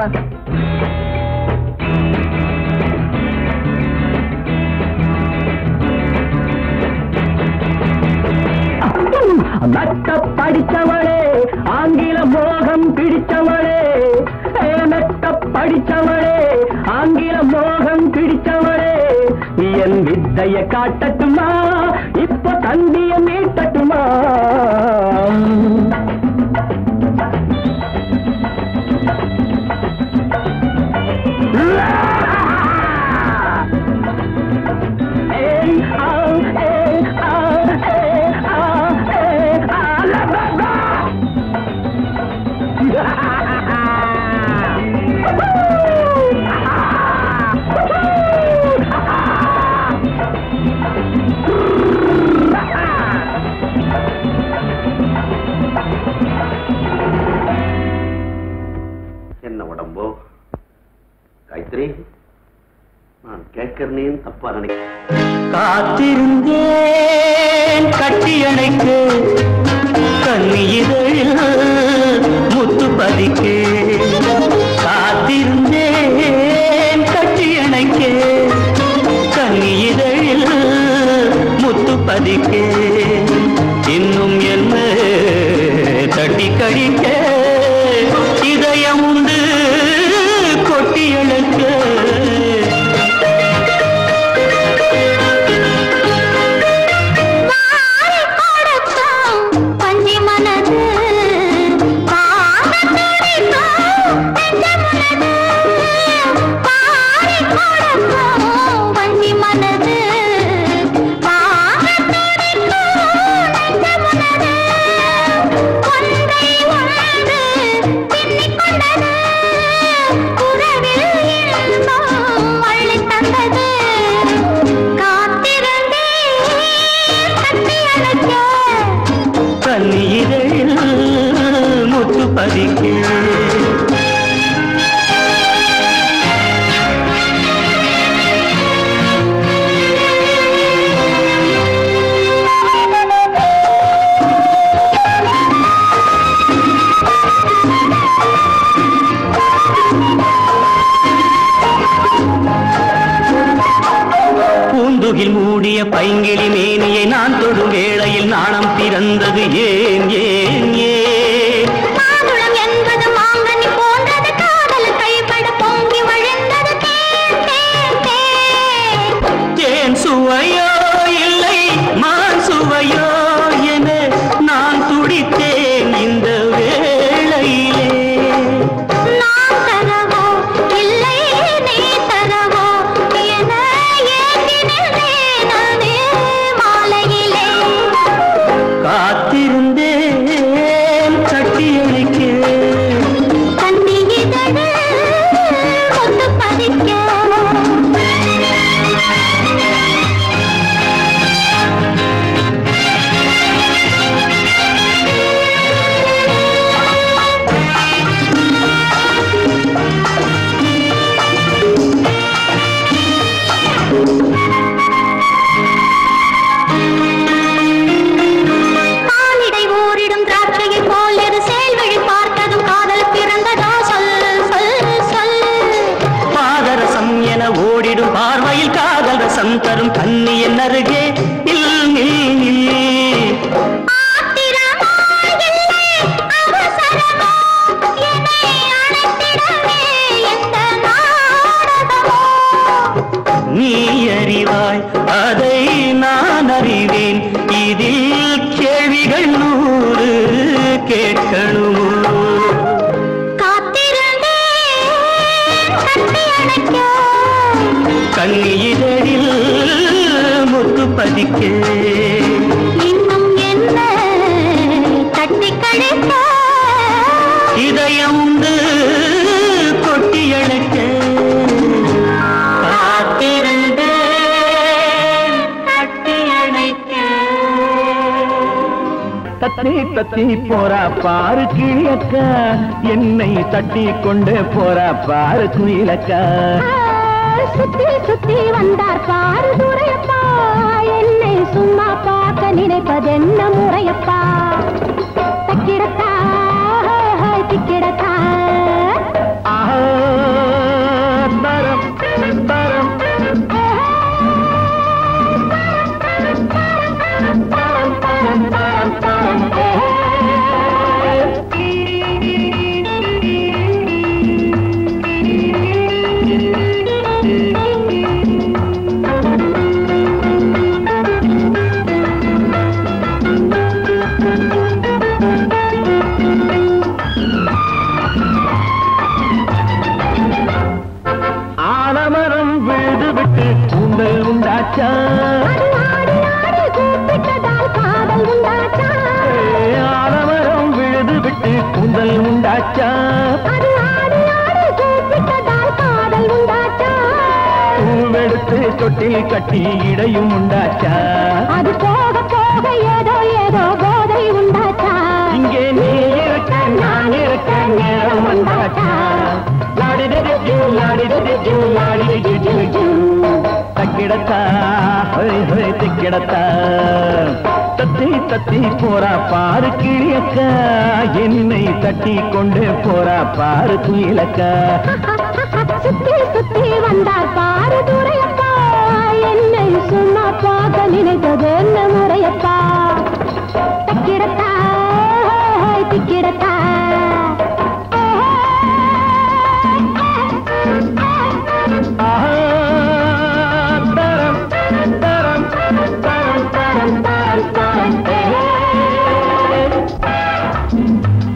மெத்த படிச்சவளே ஆங்கில மோகம் பிடிச்சவளே ஏ, மெத்த படிச்சவளே ஆங்கில மோகம் பிடிச்சவளே என் வித்தைய காட்டட்டுமா இப்ப தந்திய மீட்டட்டுமா ஏய், ஆ, ஏய், ஆ, ஏய், ஆ, ஏய், ஆ, லா, லா, லா. என்ன உடம்போ காயத்ரி நான் கேட்கறேன்னு தப்பா நினைக்கிறேன் காத்திருந்தேன் கட்டியணைக்கு கண்ணீரில் முத்து பதிக்கு காத்திருந்தேன் கட்டியணைக்கு கண்ணீரில் முத்து பதிக்கு இன்னும் என்ன தட்டி கழிக்க இதயம் உண்டு கொட்டி இழக்க வாரி கொடுக்கும் பஞ்சி மனது வாங்க துடிக்கும் நெஞ்சமுனது வாரி கொடுக்கும் பஞ்சி மனது வாங்க துடிக்கும் நெஞ்சமுனது கொன்றை ஒன்று பின்னிக் கொண்டது உறவில் இன்பம் அள்ளித் தந்தது காத்திருந்தேன் கட்டி அணைக்க கண்ணீரில் முத்து பதிக்கு பூந்துகில் மூடிய பைங்கிளி மேனியை நான் தொடும் வேளையில் நாணம் பிறந்தது ஏன் ஏன் ஏன் மாதுளம் என்பது மாங்கனி போன்றது காதல் கைப்பட பொங்கி வழிந்தது தேன் தேன் தேன் தேன் சுவையோ இல்லை மான் சுவையோ என நான் துடித்தேன் இந்த வேளையிலே நான் தரவோ இல்லை நீ தரவோ என ஏங்கினேன் நானே மாலையிலே காத்திருந்தேன் கட்டி அணைக்க தரும் கண்ணியன் அருகே நில் நில் நில் ஆத்திரமா இல்லை அவசரமா என்னை அழைத்திடவே எந்த நாடகமோ நீ அறிவாய் அதை நான் அறிவேன் இதில் கேள்விகள் நூறு கேட்கணுமோ காத்திருந்தேன் கட்டி அணைக்க கண்ணீரில் முத்து பதிக்க இன்னும் என்ன தட்டி கழிக்க இதயம் உண்டு கொட்டி அழைக்க காத்திருந்தேன் கட்டி அணைக்க தத்தி தத்தி போறா பாரு கிளியக்கா என்னை தட்டி கொண்டு போறா பாரு குயிலக்கா சுத்தி சுத்தி வந்தார் பாரு துரையப்பா என்னை சும்மா பார்க்க நினைப்பதென்ன முறையப்பா தக்கிடத்தா திக்கிடத்தா ஆஹா, தரம் தரம் ஆலமரம் விழுது விட்டு கூந்தல் உண்டாச்சா அது ஆடி ஆடி கூப்பிட்டதால் காதல் உண்டாச்சா ஆலமரம் விழுது விட்டு கூந்தல் உண்டாச்சா அது ஆடி ஆடி கூப்பிட்டதால் காதல் உண்டாச்சா பூவெடுத்து தொட்டில் கட்டி இடையும் உண்டாச்சா அது போக போக ஏதோ ஏதோ போதை உண்டாச்சா இங்கே நீ இருக்க நான் இருக்க நேரம் வந்தாச்சா லாடிடிடிஜு, லாடிடிடிஜு, லாடிடிடிஜு. தக்கிடத்தா ஹொய் ஹொய் திக்கிடத்தா தத்தி தத்தி போறா பாரு கிளியக்கா என்னை தட்டி கொண்டு போறா பாரு குயிலக்கா சுத்தி சுத்தி வந்தார் பாரு துரையப்பா என்னை சும்மா பார்க்க நினைத்தது என்ன முறையப்பா தக்கிடத்தா திக்கிடத்தா ஆஹா, தரம் தரம் தரம் தரம் தரம் தரம் ஏ.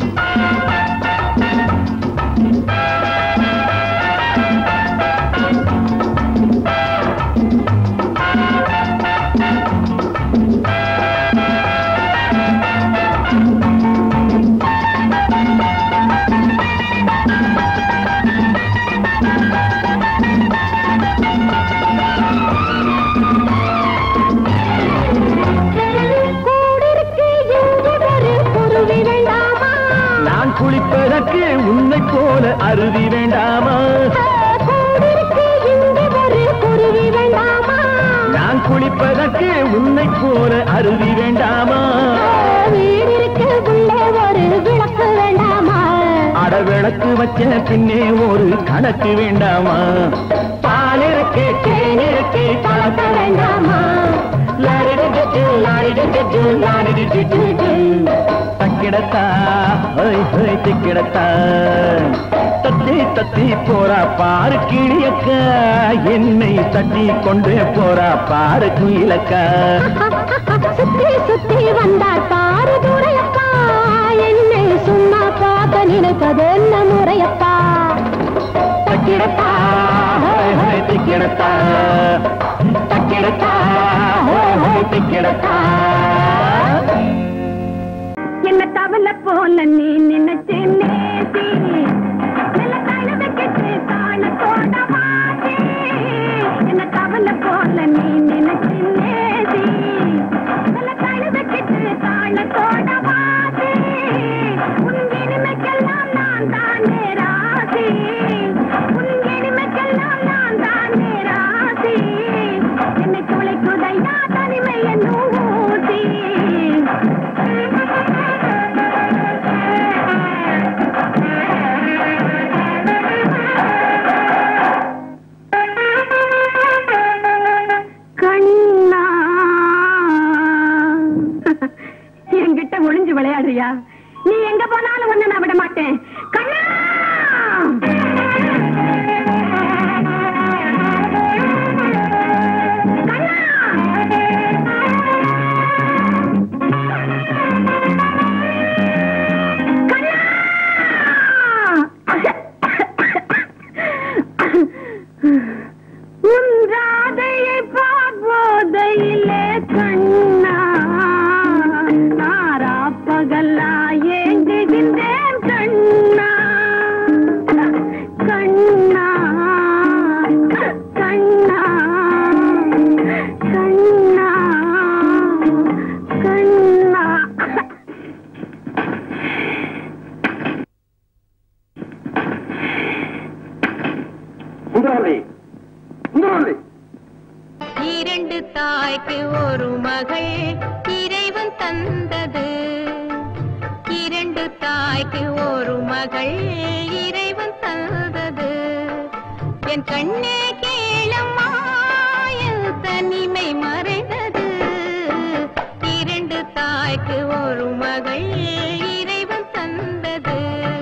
கூடிருக்கு இங்கு ஒரு குருவி வேண்டாமா நான் குளிப்பதற்கு உன்னை போல அருவி வேண்டாமா கூடிருக்கு இங்கு ஒரு குருவி வேண்டாமா நான் குளிப்பதற்கு உன்னை போல அருவி வேண்டாமா வீடிற்கு உள்ளே ஒரு விளக்கு வேண்டாமா அட விளக்கு வச்ச பின்னே ஒரு கணக்கு வேண்டாமா பால் இருக்கே தேன் இருக்கே கலக்க வேண்டாமா லாரிடிடிடி, லாரிடிடிடி, லாரிடிடிடி. தக்கிடத்தா ஹோய் ஹோய் திக்கிடத்தா தத்தி தத்தி போறா பாரு கிளியக்கா என்னை தட்டி கொண்டு போறா பாரு குயிலக்கா சுத்தி சுத்தி வந்தார் பாரு துரையப்பா என்னை சும்மா பார்க்க நினைப்பது என்ன முறையப்பா தக்கிடத்தா ஹோய் ஹோய் திக்கிடத்தா தக்கிடத்தா ஹோய் ஹோய் திக்கிடத்தா என்ன தவள போல நீ நினைச்சு நேசி நல்ல கழுத கெட்டு தாளத்தோட வாசி என்ன தவள போல நீ நினைச்சு நேசி நல்ல கழுத கெட்டு தாளத்தோட வாசி உன் இனிமைக்கெல்லாம் நான் தானே ராசி உன் இனிமைக்கெல்லாம் நான் தானே ராசி என்னை துளைக்குதையா தனிமை என்னும் ஊசி விளையாடுறியா நீ எங்க போனாலும் ஒண்ணு நான் விட மாட்டேன் கண்ணா உன் ராதையை பார்ப்போதையிலே கண்ணா நாரா பகலா ஏங்குகின்றேன் கண்ணா கண்ணா கண்ணா கண்ணா கண்ணா சுந்தரவல்லி சுந்தரவல்லி இரண்டு தாய்க்கு ஒரு மகள் இறைவன் தந்தது இரண்டு தாய்க்கு ஒரு மகள் இறைவன் தந்தது என் கண்ணே கேளம்மா என் தனிமை மறைந்தது இரண்டு தாய்க்கு ஒரு மகள் இறைவன் தந்தது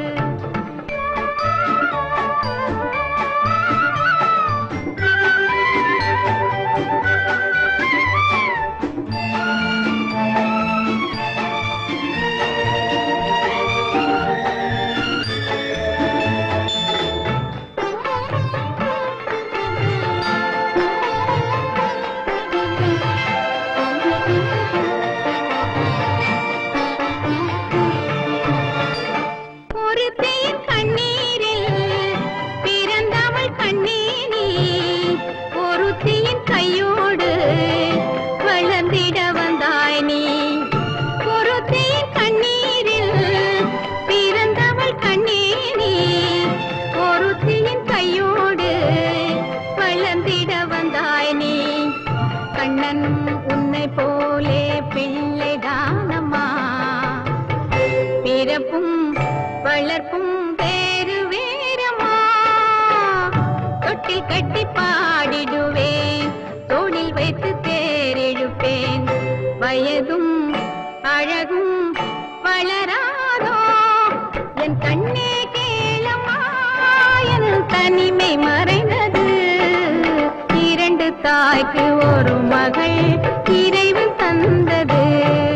ஒருத்தியின் கண்ணீரில் பிறந்தவள் கண்ணீனி ஒருத்தியின் கையோடு வளர்ந்திட வந்தாய் நீ ஒருத்தியின் கண்ணீரில் பிறந்தவள் கண்ணீனி ஒருத்தியின் கையோடு வளர்ந்திட வந்தாய் நீ கண்ணன் உன்னை போலே பிள்ளைதானம்மா பிறப்பும் வளர்ப்பும் வேறு வேறமா தொட்டில் கட்டி பாடிடுவேன் தோளில் வைத்து தேரெழுப்பேன் வயதும் அழகும் வளராதோ என் கண்ணே கேளம்மா என் தனிமை மறைந்தது இரண்டு தாய்க்கு ஒரு மகள் இறைவன் தந்தது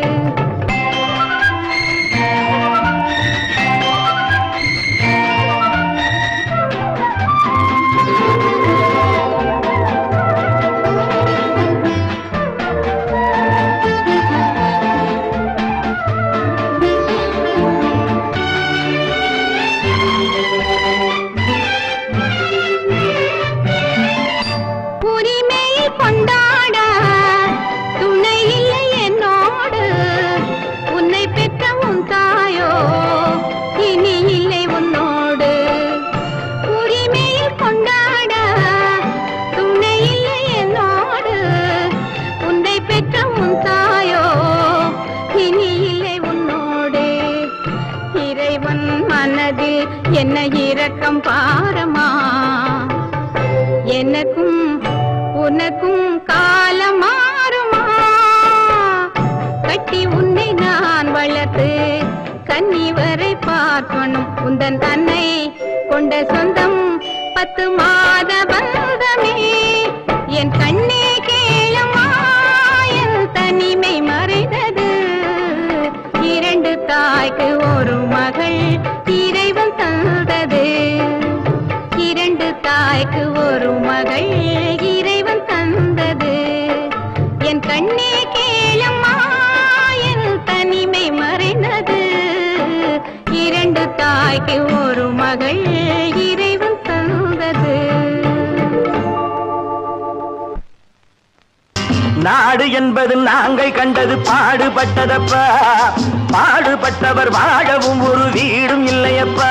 உரிமையை கொண்டாட துணை இல்லை என்னோடு உன்னை பெற்ற உன் தாயோ இனி இல்லை உன்னோடு உரிமையில் கொண்டாட துணை இல்லை என்னோடு உன்னை பெற்ற உன் தாயோ இனி இல்லை உன்னோடு இறைவன் மனதில் என்ன இரக்கம் பாரமா எனக்கும் உனக்கும் காலம் மாறுமா கட்டி உன்னை நான் வளர்த்து கன்னி வரை பார்க்கணும் உந்தன் தன்னை கொண்ட சொந்தம் பத்து மாத பந்தமே என் கண்ணே கேளமா என் தனிமை மறைந்தது இரண்டு தாய்க்கு ஒரு மகள் இறைவன் தந்தது இரண்டு தாய்க்கு ஒரு மகள் இறைவன் தந்தது என் கண்ணே கேளம்மா என் தனிமை மறைந்தது இரண்டு தாய்க்கு ஒரு மகள் இறைவன் தந்தது நாடு என்பது நாங்கள் கண்டது பாடுபட்டதப்பா பாடுபட்டவர் வாழவும் ஒரு வீடும் இல்லையப்பா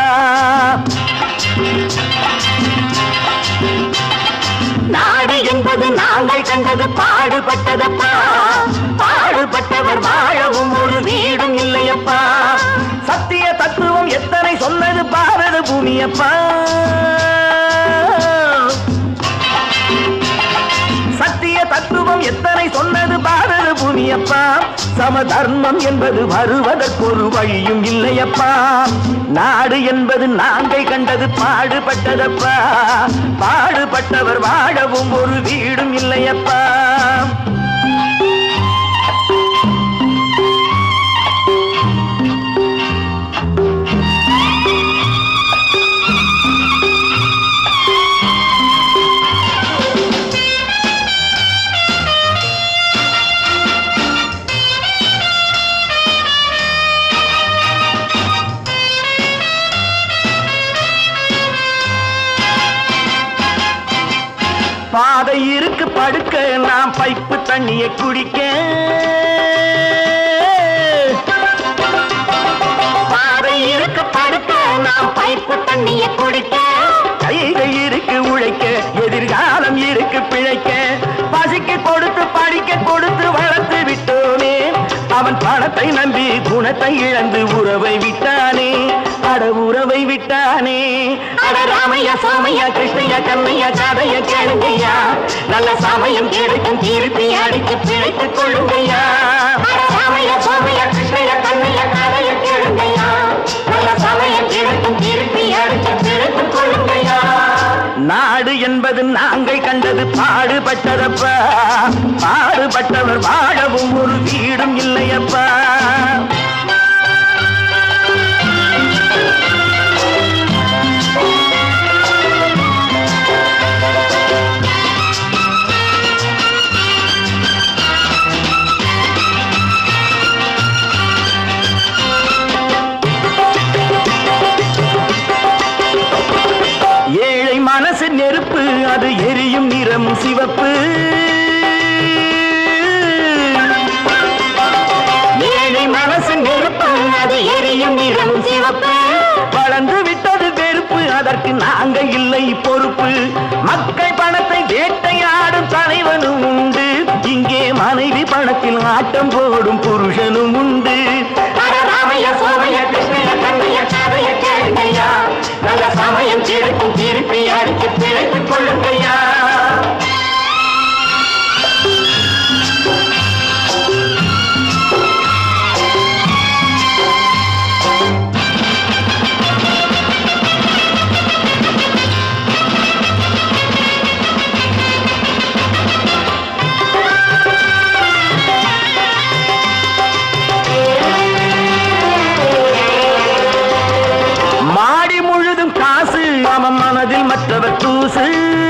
நாடு என்பது நாங்கள் கண்டது பாடுபட்டதப்பா பாடுபட்டவர் வாழவும் ஒரு வீடும் இல்லையப்பா சத்திய தத்துவம் எத்தனை சொன்னது பாரத பூமியப்பா சத்திய தத்துவம் தர்மம் எத்தனை சொன்னது பாரத பூமியப்பா சம தர்மம் என்பது வருவதற்கொரு வழியும் இல்லையப்பா நாடு என்பது நாங்கள் கண்டது பாடுபட்டதப்பா பாடுபட்டவர் வாழவும் ஒரு வீடும் இல்லையப்பா பாதை இருக்கு படுக்க நான் பைப்பு தண்ணியை குடிக்க பாதை இருக்கு படுக்க நான் பைப்பு தண்ணியை குடிக்க கைகள் இருக்கு உழைக்க எதிர்காலம் இருக்கு பிழைக்க பசிக்கு கொடுத்து படிக்க கொடுத்து வளர்த்து விட்டோனே அவன் பணத்தை நம்பி குணத்தை இழந்து உறவை விட்டானே அட உறவை விட்டானே அட ராமையா சோமையா கிருஷ்ணய்யா கண்ணையா கதைய கேளுங்கய்யா நல்ல சமயம் கிடைக்கும் திருப்பி அடித்து பிழைத்துக் கொள்ளுங்கய்யா அட ராமையா சோமையா கிருஷ்ணய்யா கண்ணையா கதைய கேளுங்கய்யா நல்ல சமயம் கிடைக்கும் திருப்பி அடித்து பிழைத்துக் கொள்ளுங்கய்யா நாடு என்பது நாங்கள் கண்டது பாடுபட்டதப்பா பாடுபட்டவர் வாழவும் ஒரு வீடும் இல்லையப்பா ஏழை மனசு நெருப்பு அது எரியும் நிறம் சிவப்பு ஏழை மனசு நெருப்பு அது எரியும் நிறம் சிவப்பு வளர்ந்து விட்டது வெறுப்பு அதற்கு நாங்க இல்லை பொறுப்பு மக்கள் பணத்தை வேட்டையாடும் தலைவனும் உண்டு இங்கே மனைவி பணத்தில் ஆட்டம் போடும் புருஷனும் உண்டு ராமைய சோமைய கிருஷ்ணய கண்ணைய கதைய கேளுங்கய்யா நல்ல சமயம் கிடைக்கும் திருப்பி அடித்து பிழைத்துக் கொள்ளுங்கய்யா மாடி முழுதும் காசு அவன் மனதில் மற்றவர் தூசு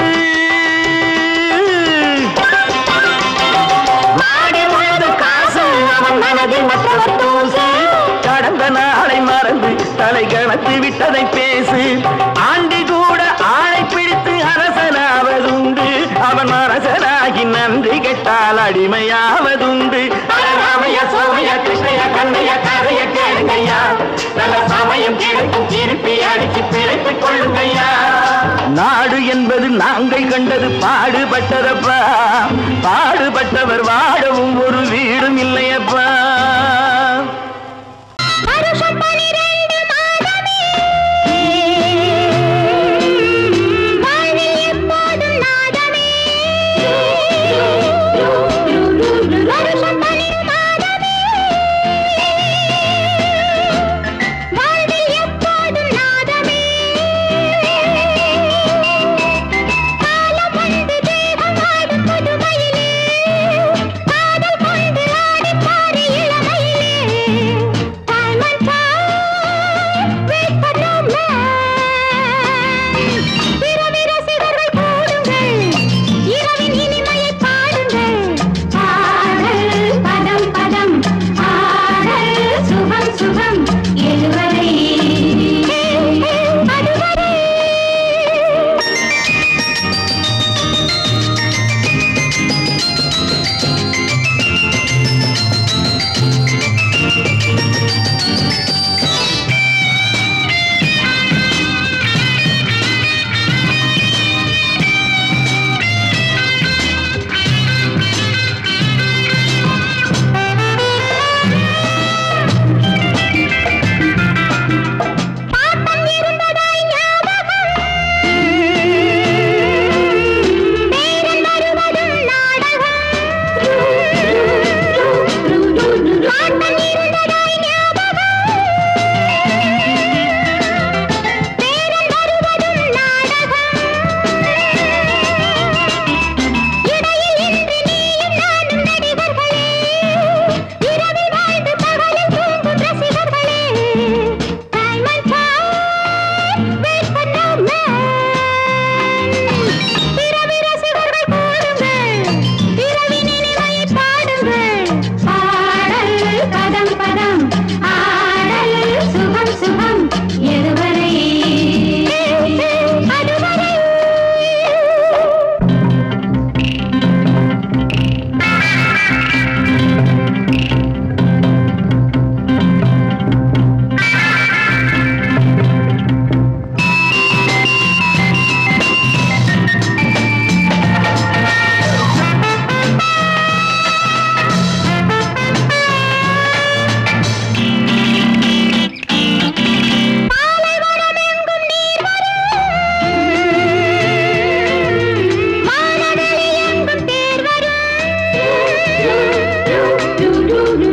மாடி முழுதும் காசு அவன் மனதில் மற்றவர் தூசு கடந்த நாளை மறந்து தலை கணத்து விட்டதை பேசு ஆண்டி கூட ஆளை பிடித்து அரசனாவதுண்டு அவன் அரசனாகி நன்றி கெட்டால் அடிமையாவதுண்டு ராமைய சோமைய கிருஷ்ணய கண்ணைய கதைய கேளுங்கய்யா நல்ல சமயம் கிடைக்கும் திருப்பி அடிச்சு பிழைத்துக் கொள்ளுங்கய்யா நாடு என்பது நாங்கள் கண்டது பாடுபட்டதப்பா பாடுபட்டவர் வாழவும் ஒரு வீடும் இல்லையப்பா வருஷம் பனிரெண்டு மாதமே வாழ்வில் எப்போதும் நாதமே வருஷம் பனிரெண்டு மாதமே வாழ்வில் எப்போதும் நாதமே காலம் வந்து தேகம் ஆடும் புதுமையிலே காதல் கொண்டு ஆடி பாடி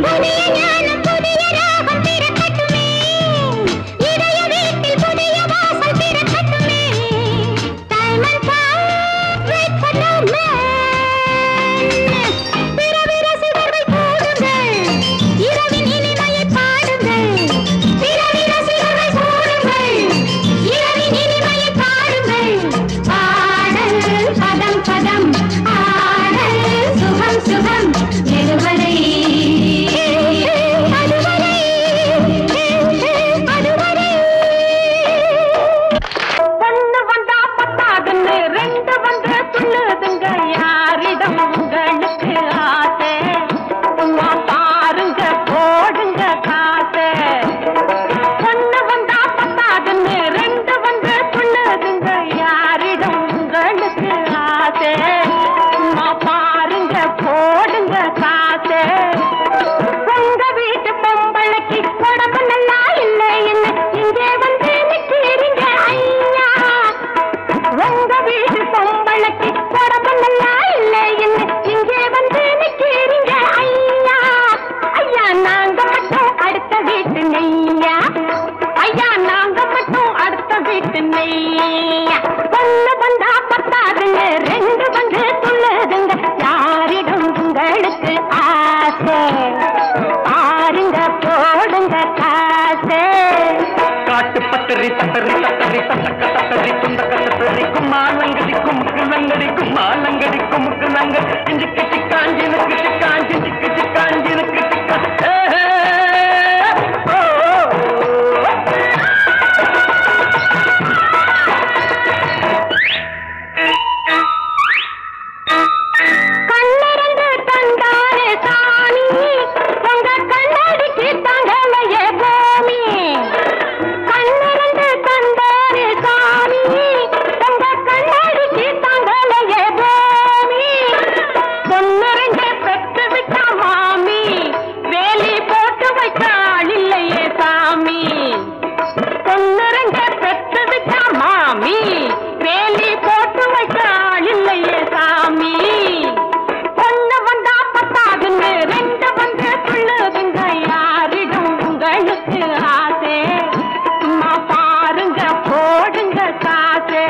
புதிய ஞானம் புதிய ராகம் பிறக்கட்டுமே இதய வீட்டில் புதிய வாசல் பிறக்கட்டுமே time and wait for no பிறவி ரசிகர்கள் கூடுங்கள் இரவின் இனிமையை பாடுங்கள் பிறவி ரசிகர்கள் கூடுங்கள் இரவின் இனிமையை பாடுங்கள் பாடல் பதம் பதம் ஆடல் சுகம் சுகம் எதுவரை அதுவரை அதுவரை ஒண்ணு வந்தா பத்தாதுன்னு ரெண்டு வந்து சொல்லுதுங்க யாரிடம் உங்களுக்கு ஆசை சும்மா பாருங்க போடுங்க காசை ஒண்ணு வந்தா பத்தாதுன்னு ரெண்டு வந்து சொல்லுதுங்க யாரிடம் உங்களுக்கு ஆசை சும்மா பாருங்க போடுங்க காசை உங்க வீட்டு பொம்பளைக்கு உடம்பு நல்லா இல்லை என்ன இங்கே வந்து நிக்கிறீங்க ஐயா உங்க வீட்டு பொம்பளைக்கு உடம்பு நல்லா இல்லை என்ன இங்கே வந்து நிக்கிறீங்க ஐயா ஐயா நாங்க மட்டும் அடுத்த வீட்டு நெய்யா ஐயா நாங்க மட்டும் அடுத்த வீட்டு நெய்யா ஒண்ணு வந்தா பத்தாதுங்க ரெண்டு வந்து சொல்லுதுங்க யாரிடம் உங்களுக்கு ஆசை பாருங்க போடுங்க காசு காட்டு பத்தரி தத்தரி தத்தரி தத்தக்க தத்தரி துண்டக்க தத்தரி கும்மாலங்கடி குமுக்கு லங்கடி கும்மாலங்கடி குமுக்கு லங்க இஞ்சி கிட்டி காஞ்சினுக்கு காஞ்சி சிக்கு சிக்காஞ்சினுக்கு சிக்கா ஏ, ஏ, ஓ, ஓ, ஓ. கண்ணிறந்து தந்தானே சாமி உங்க கண்ணடிக்கு தங்களையே பூமி கண்ணிறந்து தந்தானே சாமி உங்க கண்ணடிக்கு தங்களையே பூமி பொன்னிறந்து பெற்று விட்ட மாமி வேலி போட்டு வைக்க ஆள் இல்லையே சாமி பொன்னிறங்க பெற்று விட்ட மாமி வேலி போட்டு வைக்க ஆள் இல்லையே சாமி பொண்ணு வந்தா பத்தாதுன்னு ரெண்டு வந்து சொல்லுதுங்க யாரிடம் உங்களுக்கு ஆசை சும்மா பாருங்க போடுங்க காசு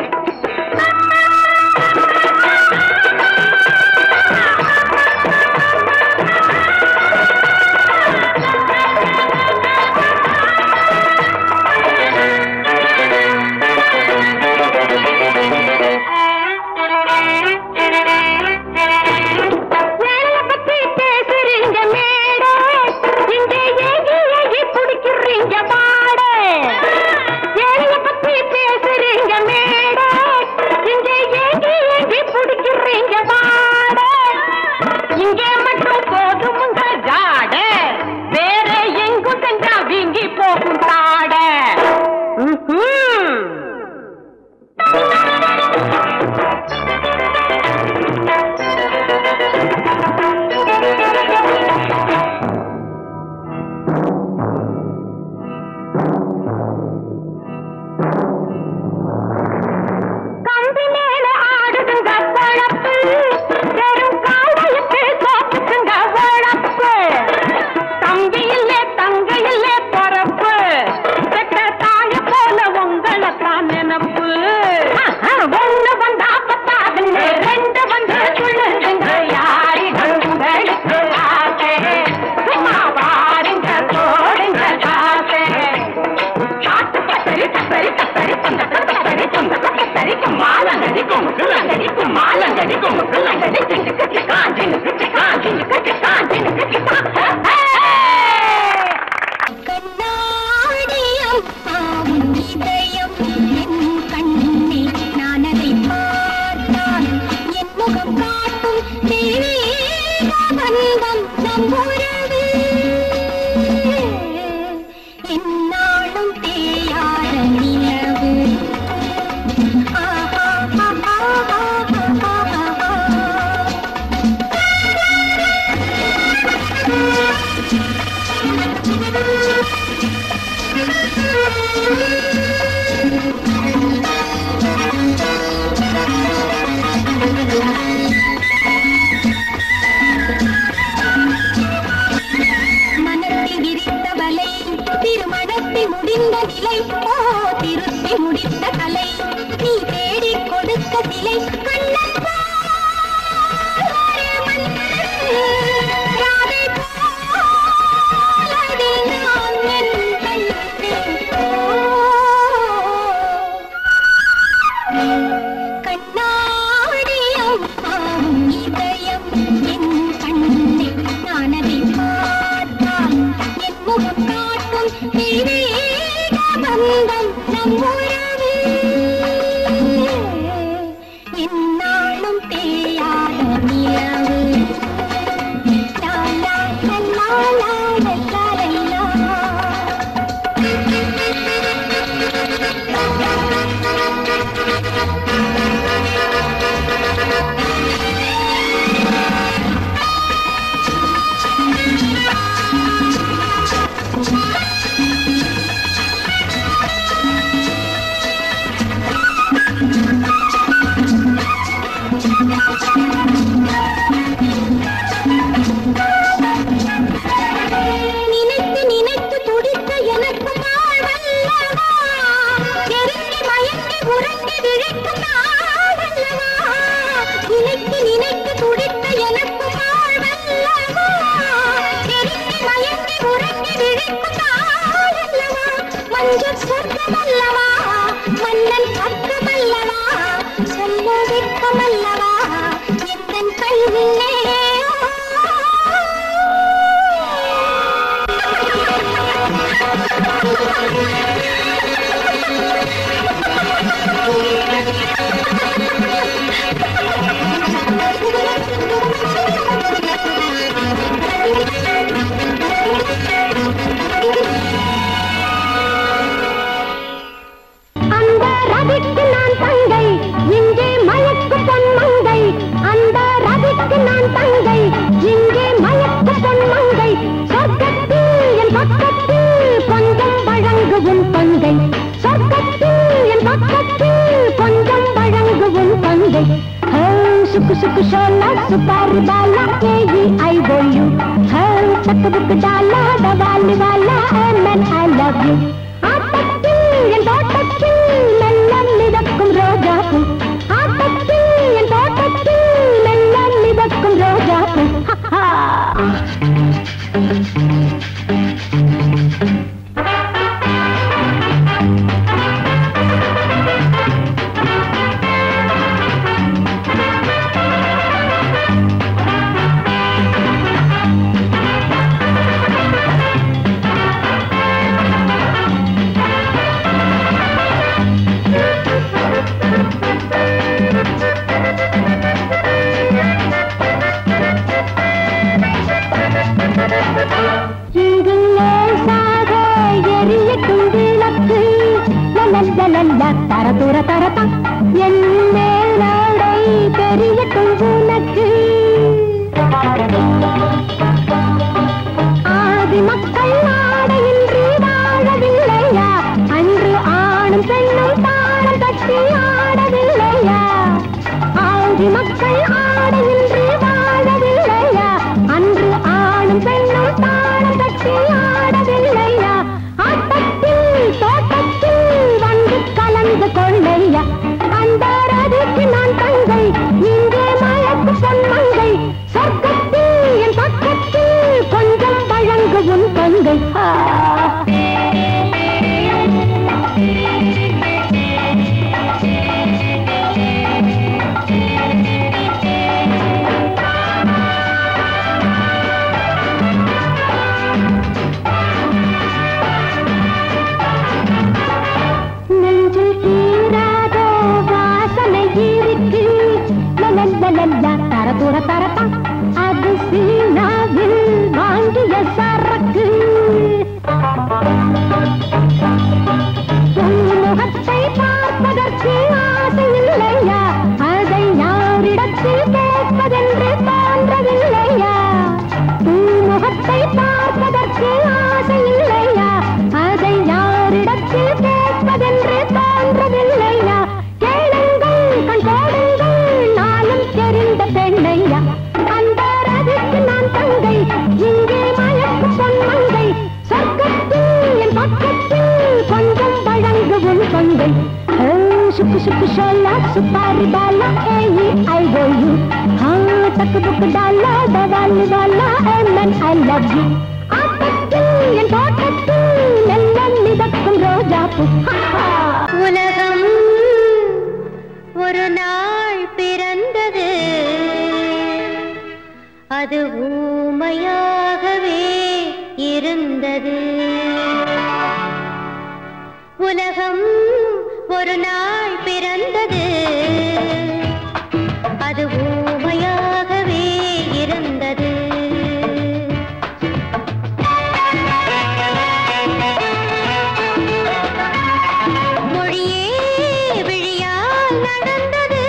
வேலைய பத்தி பேசுறீங்க மேடை இங்க ஏங்கி ஏங்கி குடிக்கிறீங்க மாடை வேலைய பத்தி பேசுறீங்க மேடை இங்க ஏங்கி ஏங்கி குடிக்கிறீங்க மாடை இங்கே மட்டும் போதுமுங்க ஜாட வேற எங்கும் சென்றா வீங்கி போகும் தாட ம்ஹும். கம்பி மேல ஆடுதுங்க பொழப்பு வெறும் காலையுக்கு சோப்புக்குங்க உழப்பு தம்பி இல்ல தங்க இல்ல பொறப்பு பெற்ற தாய போல உங்களை தான் நினப்பு ஒண்ணு வந்தா பத்தாதுன்னு ரெண்டு வந்து சொல்லுதுங்க யாரிடம் உங்களுக்கு ஆசை சும்மா பாருங்க போடுங்க காசை காட்டு கத்தரி கத்தரி கத்தரி தொந்த கத்தரி தொந்த கத்தரி கும்மாலங்கடி குமுக்கு லங்கடி கும்மாலங்கடி குமுக்கு லங்கடி சிங்கு கச்சி காஞ்சினு கச்சி காஞ்சினு கச்சி காஞ்சினு கச்சி கண்ணாடியம் ஆவும் இதயம் என் கண்ணே நான் அதை பார்த்தால் என் முகம் காட்டும் தெய்வீக பந்தம் நம் உறவு என்னாலும் தேயாத நிலவு ஆஹா, ஆஹா, ஆஹா, ஆஹா, ஆஹா. உறவு இந்நாளும் தேயாத நிலவு லா, லா, லா, லா, லா, லா, லா, லா. நினைத்து நினைத்து துடித்த எனக்கு வாழ்வல்லவா நெருங்கி மயங்கி உறங்கி விழிக்கும் நாளல்லவா நினைத்து நினைத்து துடித்த எனக்கு வாழ்வல்லவா நெருங்கி மயங்கி உறங்கி விழிக்கும் நாளல்லவா மஞ்சள் சொர்க்கமல்லவா மன்னன் பக்கமல்லவா சொல்ல வெட்கமல்லவா எந்தன் கண்ணிலே அந்த ரவிக்கு நான் தங்கை இங்கே மயக்கும் பொன்மங்கை அந்த ரவிக்கு நான் தங்கை இங்கே மயக்கும் பொன்மங்கை சொர்க்கத்தில் என் பக்கத்தில் கொஞ்சம் வழங்குவும் பங்கை சொர்க்கத்தில் என் பக்கத்தில் கொஞ்சம் வழங்குவும் பங்கை ஹே, சுக்கு சுக்கு ஷோலா சுப்பாரி பாலா ஏஇ ஐ ஓ யூ ஹே, சக்கு புக்கு டாலா டவாலி வாலா எம்என் ஐ லவ் யூ ஆட்டத்தில் என் தோட்டத்தில் மெல்ல மிதக்கும் ரோஜாப்பூ ஆட்டத்தில் என் தோட்டத்தில் மெல்ல மிதக்கும் ரோஜாப்பூ ஹா, ஹா. இங்கு லேசாக எரியட்டும் விளக்கு லலலலல தரதுர தரதா என் மேலாடை தெரியட்டும் உனக்கு ஆதி மக்கள் ஆடையின்றி வாழவில்லையா அன்று ஆணும் பெண்ணும் தாளம் தட்டி ஆடவில்லையா ஆதி மக்கள் ஆடையின்றி வாழவில்லையா அன்று ஆணும் பெண்ணும் தாளம் தட்டி ஆடவில்லையா ஆட்டத்தில் தோட்டத்தில் வந்து கலந்து கொள்ளையா அந்த ரதிக்கு நான் தங்கை இங்கே மயக்கு பொன்மங்கை சொர்க்கத்தில் என் பக்கத்தில் கொஞ்சம் வழங்கும் பங்கை ஆ. நெஞ்சில் தீராத வாசனை இருக்கு லலலலலா, தரதுர தரதா அது சீனாவில் வாங்கிய சரக்கு உன் முகத்தை பார்ப்பதற்கு ஆசை இல்லையா அதை யாரிடத்தில் கேட்பதென்று தோன்றவில்லையா உன் முகத்தை பார்ப்பதற்கு ஆசை இல்லையா அதை யாரிடத்தில் கேட்பதென்று தோன்றவில்லையா கேளுங்கள் கண் போடுங்கள் நானும் தெரிந்த பெண்ணையா அந்த ரதிக்கு நான் தங்கை இங்கே மயக்கும் பொன்மங்கை சொர்க்கத்தில் என் பக்கத்தில் கொஞ்சம் வழங்குவும் கொங்கை ஹே, சுக்கு சுக்கு ஷோலா சுப்பாரி பாலா ஏஇ ஐ ஓ யூ ஹா டக்கு புக்கு டாலா டவாலி வாலா எம்என் ஐ லவ் யூ ஆட்டத்தில் என் தோட்டத்தில் மெல்ல மிதக்கும் ரோஜாப்பூ உலகம் ஒரு நாள் பிறந்தது அது ஊமையாகவே இருந்தது உலகம் ஒரு நாள் பிறந்தது அது ஊமையாகவே இருந்தது மொழியே விழியால் நடந்தது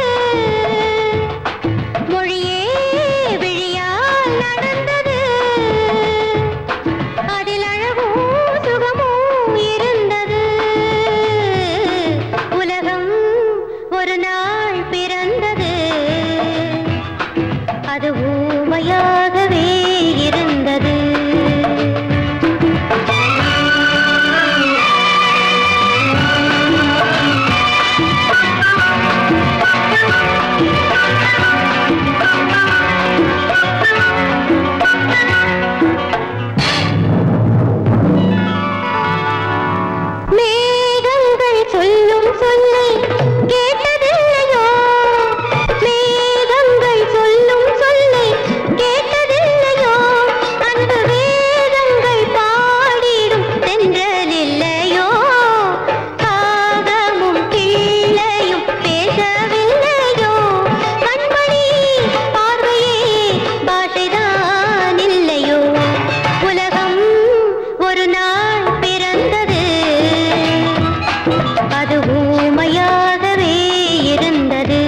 மொழியே விழியால் நடந்தது அதில் அழகும் சுகமும் இருந்தது உலகம் ஒரு நாள் பிறந்தது அது ஊமையாகவே இருந்தது மேகங்கள் சொல்லும் சொல்லை கேட்டதில்லையோ மேகங்கள் சொல்லும் சொல்லை கேட்டதில்லையோ அன்பு வேதங்கள் பாடிடும் தென்றலில்லையோ காகமும் கிள்ளையும் பேசவில்லையோ கண்மணி பார்வையே பாஷைதான் இல்லையோ உலகம் ஒரு நாள் பிறந்தது அது ஊமையாகவே இருந்தது